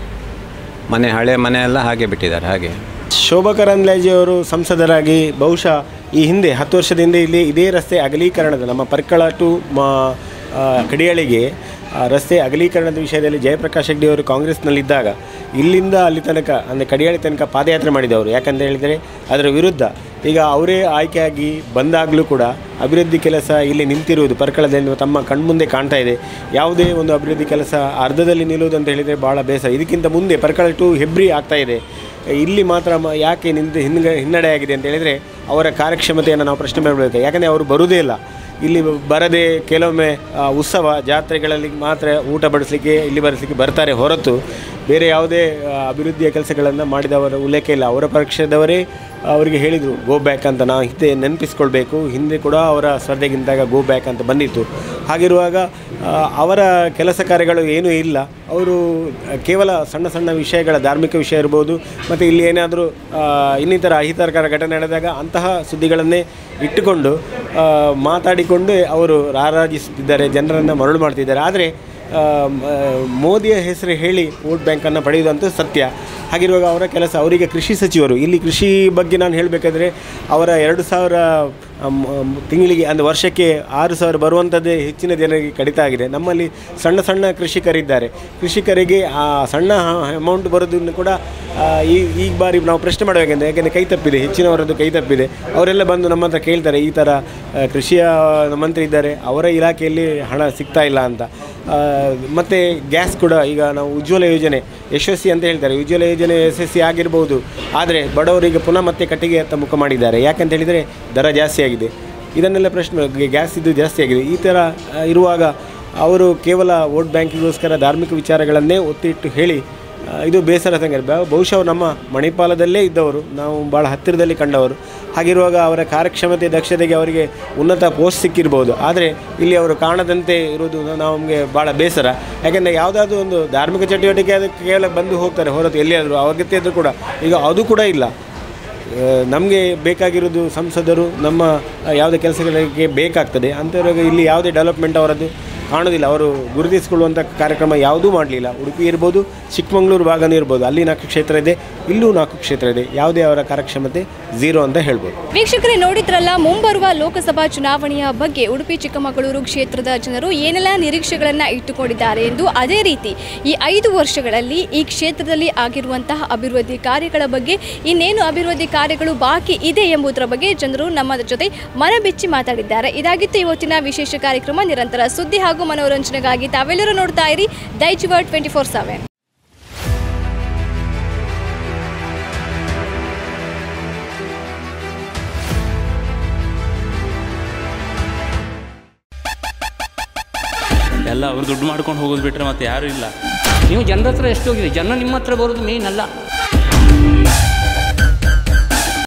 S10: ಮನೆ ಹಳೆ ಮನೆ ಎಲ್ಲ ಹಾಗೆ ಬಿಟ್ಟಿದ್ದಾರೆ ಹಾಗೆ
S6: ಶೋಭಾ ಕರಂದ್ಲಾಜೆ ಅವರು ಸಂಸದರಾಗಿ ಬಹುಶಃ ಈ ಹಿಂದೆ ಹತ್ತು ವರ್ಷದ ಹಿಂದೆ ಇಲ್ಲಿ ಇದೇ ರಸ್ತೆ ಅಗಲೀಕರಣದ ನಮ್ಮ ಪರ್ಕಳ ಟು ಮ ಆ, ಕಡಿಯಾಳಿಗೆ ಆ, ರಸ್ತೆ ಅಗಲೀಕರಣದ ವಿಷಯದಲ್ಲಿ ಜಯಪ್ರಕಾಶ್ ಹೆಗ್ಡೆ ಅವರು ಕಾಂಗ್ರೆಸ್ನಲ್ಲಿದ್ದಾಗ ಇಲ್ಲಿಂದ ಅಲ್ಲಿ ತನಕ ಅಂದರೆ ಕಡಿಯಾಳಿ ತನಕ ಪಾದಯಾತ್ರೆ ಮಾಡಿದವರು ಯಾಕಂತ ಹೇಳಿದರೆ ಅದರ ವಿರುದ್ಧ ಈಗ ಅವರೇ ಆಯ್ಕೆಯಾಗಿ ಬಂದಾಗಲೂ ಕೂಡ ಅಭಿವೃದ್ಧಿ ಕೆಲಸ ಇಲ್ಲಿ ನಿಂತಿರುವುದು ಪರ್ಕಳದಿಂದ ತಮ್ಮ ಕಣ್ಮುಂದೆ ಕಾಣ್ತಾ ಇದೆ ಯಾವುದೇ ಒಂದು ಅಭಿವೃದ್ಧಿ ಕೆಲಸ ಅರ್ಧದಲ್ಲಿ ನಿಲ್ಲುವುದು ಅಂತ ಹೇಳಿದರೆ ಭಾಳ ಬೇಸರ ಇದಕ್ಕಿಂತ ಮುಂದೆ ಪರ್ಕಳ ಟು ಹೆಬ್ರಿ ಆಗ್ತಾ ಇದೆ ಇಲ್ಲಿ ಮಾತ್ರ ಮ- ಯಾಕೆ ನಿಂತು ಹಿನ್ಗ ಹಿನ್ನಡೆ ಆಗಿದೆ ಅಂತ ಹೇಳಿದರೆ ಅವರ ಕಾರ್ಯಕ್ಷಮತೆಯನ್ನು ನಾವು ಪ್ರಶ್ನೆ ಮಾಡಬೇಕು ಯಾಕಂದರೆ ಅವರು ಬರುವುದೇ ಇಲ್ಲ ಇಲ್ಲಿ ಬರದೆ ಕೆಲವೊಮ್ಮೆ ಆ, ಉತ್ಸವ ಜಾತ್ರೆಗಳಲ್ಲಿ ಮಾತ್ರ ಊಟ ಬಡಿಸಲಿಕ್ಕೆ ಇಲ್ಲಿ ಬಡಿಸಲಿಕ್ಕೆ ಬರ್ತಾರೆ ಹೊರತು ಬೇರೆ ಯಾವುದೇ ಆ, ಅಭಿವೃದ್ಧಿಯ ಕೆಲಸಗಳನ್ನು ಮಾಡಿದವರ ಉಲ್ಲೇಖ ಇಲ್ಲ ಅವರ ಪಕ್ಷದವರೇ ಅವರಿಗೆ ಹೇಳಿದರು ಗೋ ಬ್ಯಾಕ್ ಅಂತ ನಾವು ಹಿಂದೆ ನೆನಪಿಸ್ಕೊಳ್ಬೇಕು ಹಿಂದೆ ಕೂಡ ಅವರ ಸ್ಪರ್ಧೆಗಿಂತಾಗ ಗೋ ಬ್ಯಾಕ್ ಅಂತ ಬಂದಿತ್ತು ಹಾಗಿರುವಾಗ ಆ, ಅವರ ಕೆಲಸ ಕಾರ್ಯಗಳು ಏನೂ ಇಲ್ಲ ಅವರು ಕೇವಲ ಸಣ್ಣ ಸಣ್ಣ ವಿಷಯಗಳ ಧಾರ್ಮಿಕ ವಿಷಯ ಇರ್ಬೋದು ಮತ್ತು ಇಲ್ಲಿ ಏನಾದರೂ ಇನ್ನಿತರ ಅಹಿತಕರ ಘಟನೆ ನಡೆದಾಗ ಅಂತಹ ಸುದ್ದಿಗಳನ್ನೇ ಇಟ್ಟುಕೊಂಡು ಆ, ಮಾತಾಡಿಕೊಂಡು ಅವರು ರಾರಾಜಿಸುತ್ತಿದ್ದಾರೆ ಜನರನ್ನು ಮರಳು ಮಾಡ್ತಿದ್ದಾರೆ ಆದರೆ ಆ, ಮ- ಮೋದಿಯ ಹೆಸರು ಹೇಳಿ ವೋಟ್ ಬ್ಯಾಂಕನ್ನು ಪಡೆಯುವುದಂತೂ ಸತ್ಯ ಹಾಗಿರುವಾಗ ಅವರ ಕೆಲಸ ಅವರಿಗೆ ಕೃಷಿ ಸಚಿವರು ಇಲ್ಲಿ ಕೃಷಿ ಬಗ್ಗೆ ನಾನು ಹೇಳಬೇಕಾದ್ರೆ ಅವರ ಎರಡು ಸಾವಿರ ಅಮ್, ಅಮ್, ತಿಂಗಳಿಗೆ ಅಂದರೆ ವರ್ಷಕ್ಕೆ ಆರು ಸಾವಿರ ಬರುವಂಥದ್ದೇ ಹೆಚ್ಚಿನ ಜನರಿಗೆ ಕಡಿತ ಆಗಿದೆ ನಮ್ಮಲ್ಲಿ ಸಣ್ಣ ಸಣ್ಣ ಕೃಷಿಕರಿದ್ದಾರೆ ಕೃಷಿಕರಿಗೆ ಆ ಸಣ್ಣ ಅಮೌಂಟ್ ಬರೋದನ್ನು ಕೂಡ ಆ, ಈ ಈ ಬಾರಿ ನಾವು ಪ್ರಶ್ನೆ ಮಾಡಬೇಕಂದ್ರೆ ಯಾಕೆಂದರೆ ಕೈ ತಪ್ಪಿದೆ ಹೆಚ್ಚಿನವರದ್ದು ಕೈ ತಪ್ಪಿದೆ ಅವರೆಲ್ಲ ಬಂದು ನಮ್ಮ ಹತ್ರ ಕೇಳ್ತಾರೆ ಈ ಥರ ಆ, ಕೃಷಿಯ ಮಂತ್ರಿ ಇದ್ದಾರೆ ಅವರ ಇಲಾಖೆಯಲ್ಲಿ ಹಣ ಸಿಗ್ತಾ ಇಲ್ಲ ಅಂತ ಆ, ಮತ್ತು ಗ್ಯಾಸ್ ಕೂಡ ಈಗ ನಾವು ಉಜ್ವಲ ಯೋಜನೆ ಯಶಸ್ವಿ ಅಂತ ಹೇಳ್ತಾರೆ ಉಜ್ವಲ ಯೋಜನೆ ಯಶಸ್ವಿ ಆಗಿರ್ಬೋದು ಆದರೆ ಬಡವರಿಗೆ ಪುನಃ ಮತ್ತೆ ಕಟ್ಟಿಗೆ ಹತ್ತ ಮುಖ ಮಾಡಿದ್ದಾರೆ ಯಾಕಂತ ಹೇಳಿದರೆ ದರ ಜಾಸ್ತಿ ಆಗಿದೆ ಇದನ್ನೆಲ್ಲ ಪ್ರಶ್ನೆ ಗ್ಯಾಸ್ ಇದು ಜಾಸ್ತಿ ಆಗಿದೆ ಈ ಥರ ಆ, ಇರುವಾಗ ಅವರು ಕೇವಲ ವೋಟ್ ಬ್ಯಾಂಕಿಗೋಸ್ಕರ ಧಾರ್ಮಿಕ ವಿಚಾರಗಳನ್ನೇ ಒತ್ತಿಟ್ಟು ಹೇಳಿ ಆ, ಇದು ಬೇಸರ ಸಂಗತಿ ಬ- ಬಹುಶಃ ಅವ್ರು ನಮ್ಮ ಮಣಿಪಾಲದಲ್ಲೇ ಇದ್ದವರು ನಾವು ಭಾಳ ಹತ್ತಿರದಲ್ಲಿ ಕಂಡವರು ಹಾಗಿರುವಾಗ ಅವರ ಕಾರ್ಯಕ್ಷಮತೆ ದಕ್ಷತೆಗೆ ಅವರಿಗೆ ಉನ್ನತ ಪೋಸ್ಟ್ ಸಿಕ್ಕಿರ್ಬೋದು ಆದರೆ ಇಲ್ಲಿ ಅವರು ಕಾಣದಂತೆ ಇರೋದು ನಮಗೆ ಭಾಳ ಬೇಸರ ಯಾಕೆಂದರೆ ಯಾವುದಾದ್ರೂ ಒಂದು ಧಾರ್ಮಿಕ ಚಟುವಟಿಕೆ ಅದಕ್ಕೆ ಕೇವಲ ಬಂದು ಹೋಗ್ತಾರೆ ಹೊರತು ಎಲ್ಲಿಯಾದರೂ ಅಗತ್ಯ ಇದ್ದರೂ ಕೂಡ ಈಗ ಅದು ಕೂಡ ಇಲ್ಲ ನಮಗೆ ಬೇಕಾಗಿರೋದು ಸಂಸದರು ನಮ್ಮ ಆ, ಯಾವುದೇ ಕೆಲಸಗಳಿಗೆ ಬೇಕಾಗ್ತದೆ ಅಂಥವ್ರಿಗೆ ಇಲ್ಲಿ ಯಾವುದೇ ಡೆವಲಪ್ಮೆಂಟ್ ಅವರದ್ದು ಕಾಣೋದಿಲ್ಲ ಅವರು ಗುರುತಿಸಿಕೊಳ್ಳುವಂಥ ಕಾರ್ಯಕ್ರಮ ಯಾವುದೂ ಮಾಡಲಿಲ್ಲ ಉಡುಪಿ ಇರ್ಬೋದು ಚಿಕ್ಕಮಗಳೂರು ಭಾಗನೂ ಇರ್ಬೋದು ಅಲ್ಲಿ ನಾಲ್ಕು ಕ್ಷೇತ್ರ ಇದೆ ಇಲ್ಲೂ ನಾಲ್ಕು ಕ್ಷೇತ್ರ ಇದೆ ಯಾವುದೇ ಅವರ ಕಾರ್ಯಕ್ಷಮತೆ ಝೀರೋ ಅಂತ ಹೇಳ್ಬೋದು
S3: ವೀಕ್ಷಕರೇ ನೋಡಿದ್ರಲ್ಲ ಮುಂಬರುವ ಲೋಕಸಭಾ ಚುನಾವಣೆಯ ಬಗ್ಗೆ ಉಡುಪಿ ಚಿಕ್ಕಮಗಳೂರು ಕ್ಷೇತ್ರದ ಜನರು ಏನೆಲ್ಲ ನಿರೀಕ್ಷೆಗಳನ್ನು ಇಟ್ಟುಕೊಂಡಿದ್ದಾರೆ ಎಂದು ಅದೇ ರೀತಿ ಈ ಐದು ವರ್ಷಗಳಲ್ಲಿ ಈ ಕ್ಷೇತ್ರದಲ್ಲಿ ಆಗಿರುವಂತಹ ಅಭಿವೃದ್ಧಿ ಕಾರ್ಯಗಳ ಬಗ್ಗೆ ಇನ್ನೇನು ಅಭಿವೃದ್ಧಿ ಕಾರ್ಯಗಳು ಬಾಕಿ ಇದೆ ಎಂಬುದರ ಬಗ್ಗೆ ಜನರು ನಮ್ಮ ಜೊತೆ ಮನಬಿಚ್ಚಿ ಮಾತಾಡಿದ್ದಾರೆ ಇದಾಗಿತ್ತು ಇವತ್ತಿನ ವಿಶೇಷ ಕಾರ್ಯಕ್ರಮ ನಿರಂತರ ಸುದ್ದಿ ಹಾಗೂ ಮನೋರಂಜನೆಗಾಗಿ ತಾವೆಲ್ಲರೂ ನೋಡ್ತಾ ಇರಿ ದೈಜಿವರ್ ಟ್ವೆಂಟಿ ಫೋರ್ ಸೆವೆನ್
S1: ಎಲ್ಲ ಅವ್ರು ದುಡ್ಡು ಮಾಡ್ಕೊಂಡು ಹೋಗೋದು ಬಿಟ್ಟರೆ ಮತ್ತೆ ಯಾರೂ ಇಲ್ಲ
S2: ನೀವು ಜನರ ಹತ್ರ ಎಷ್ಟು ಹೋಗಿದೆ ಜನ ನಿಮ್ಮ ಹತ್ರ ಬರೋದು ಮೇನ್ ಅಲ್ಲ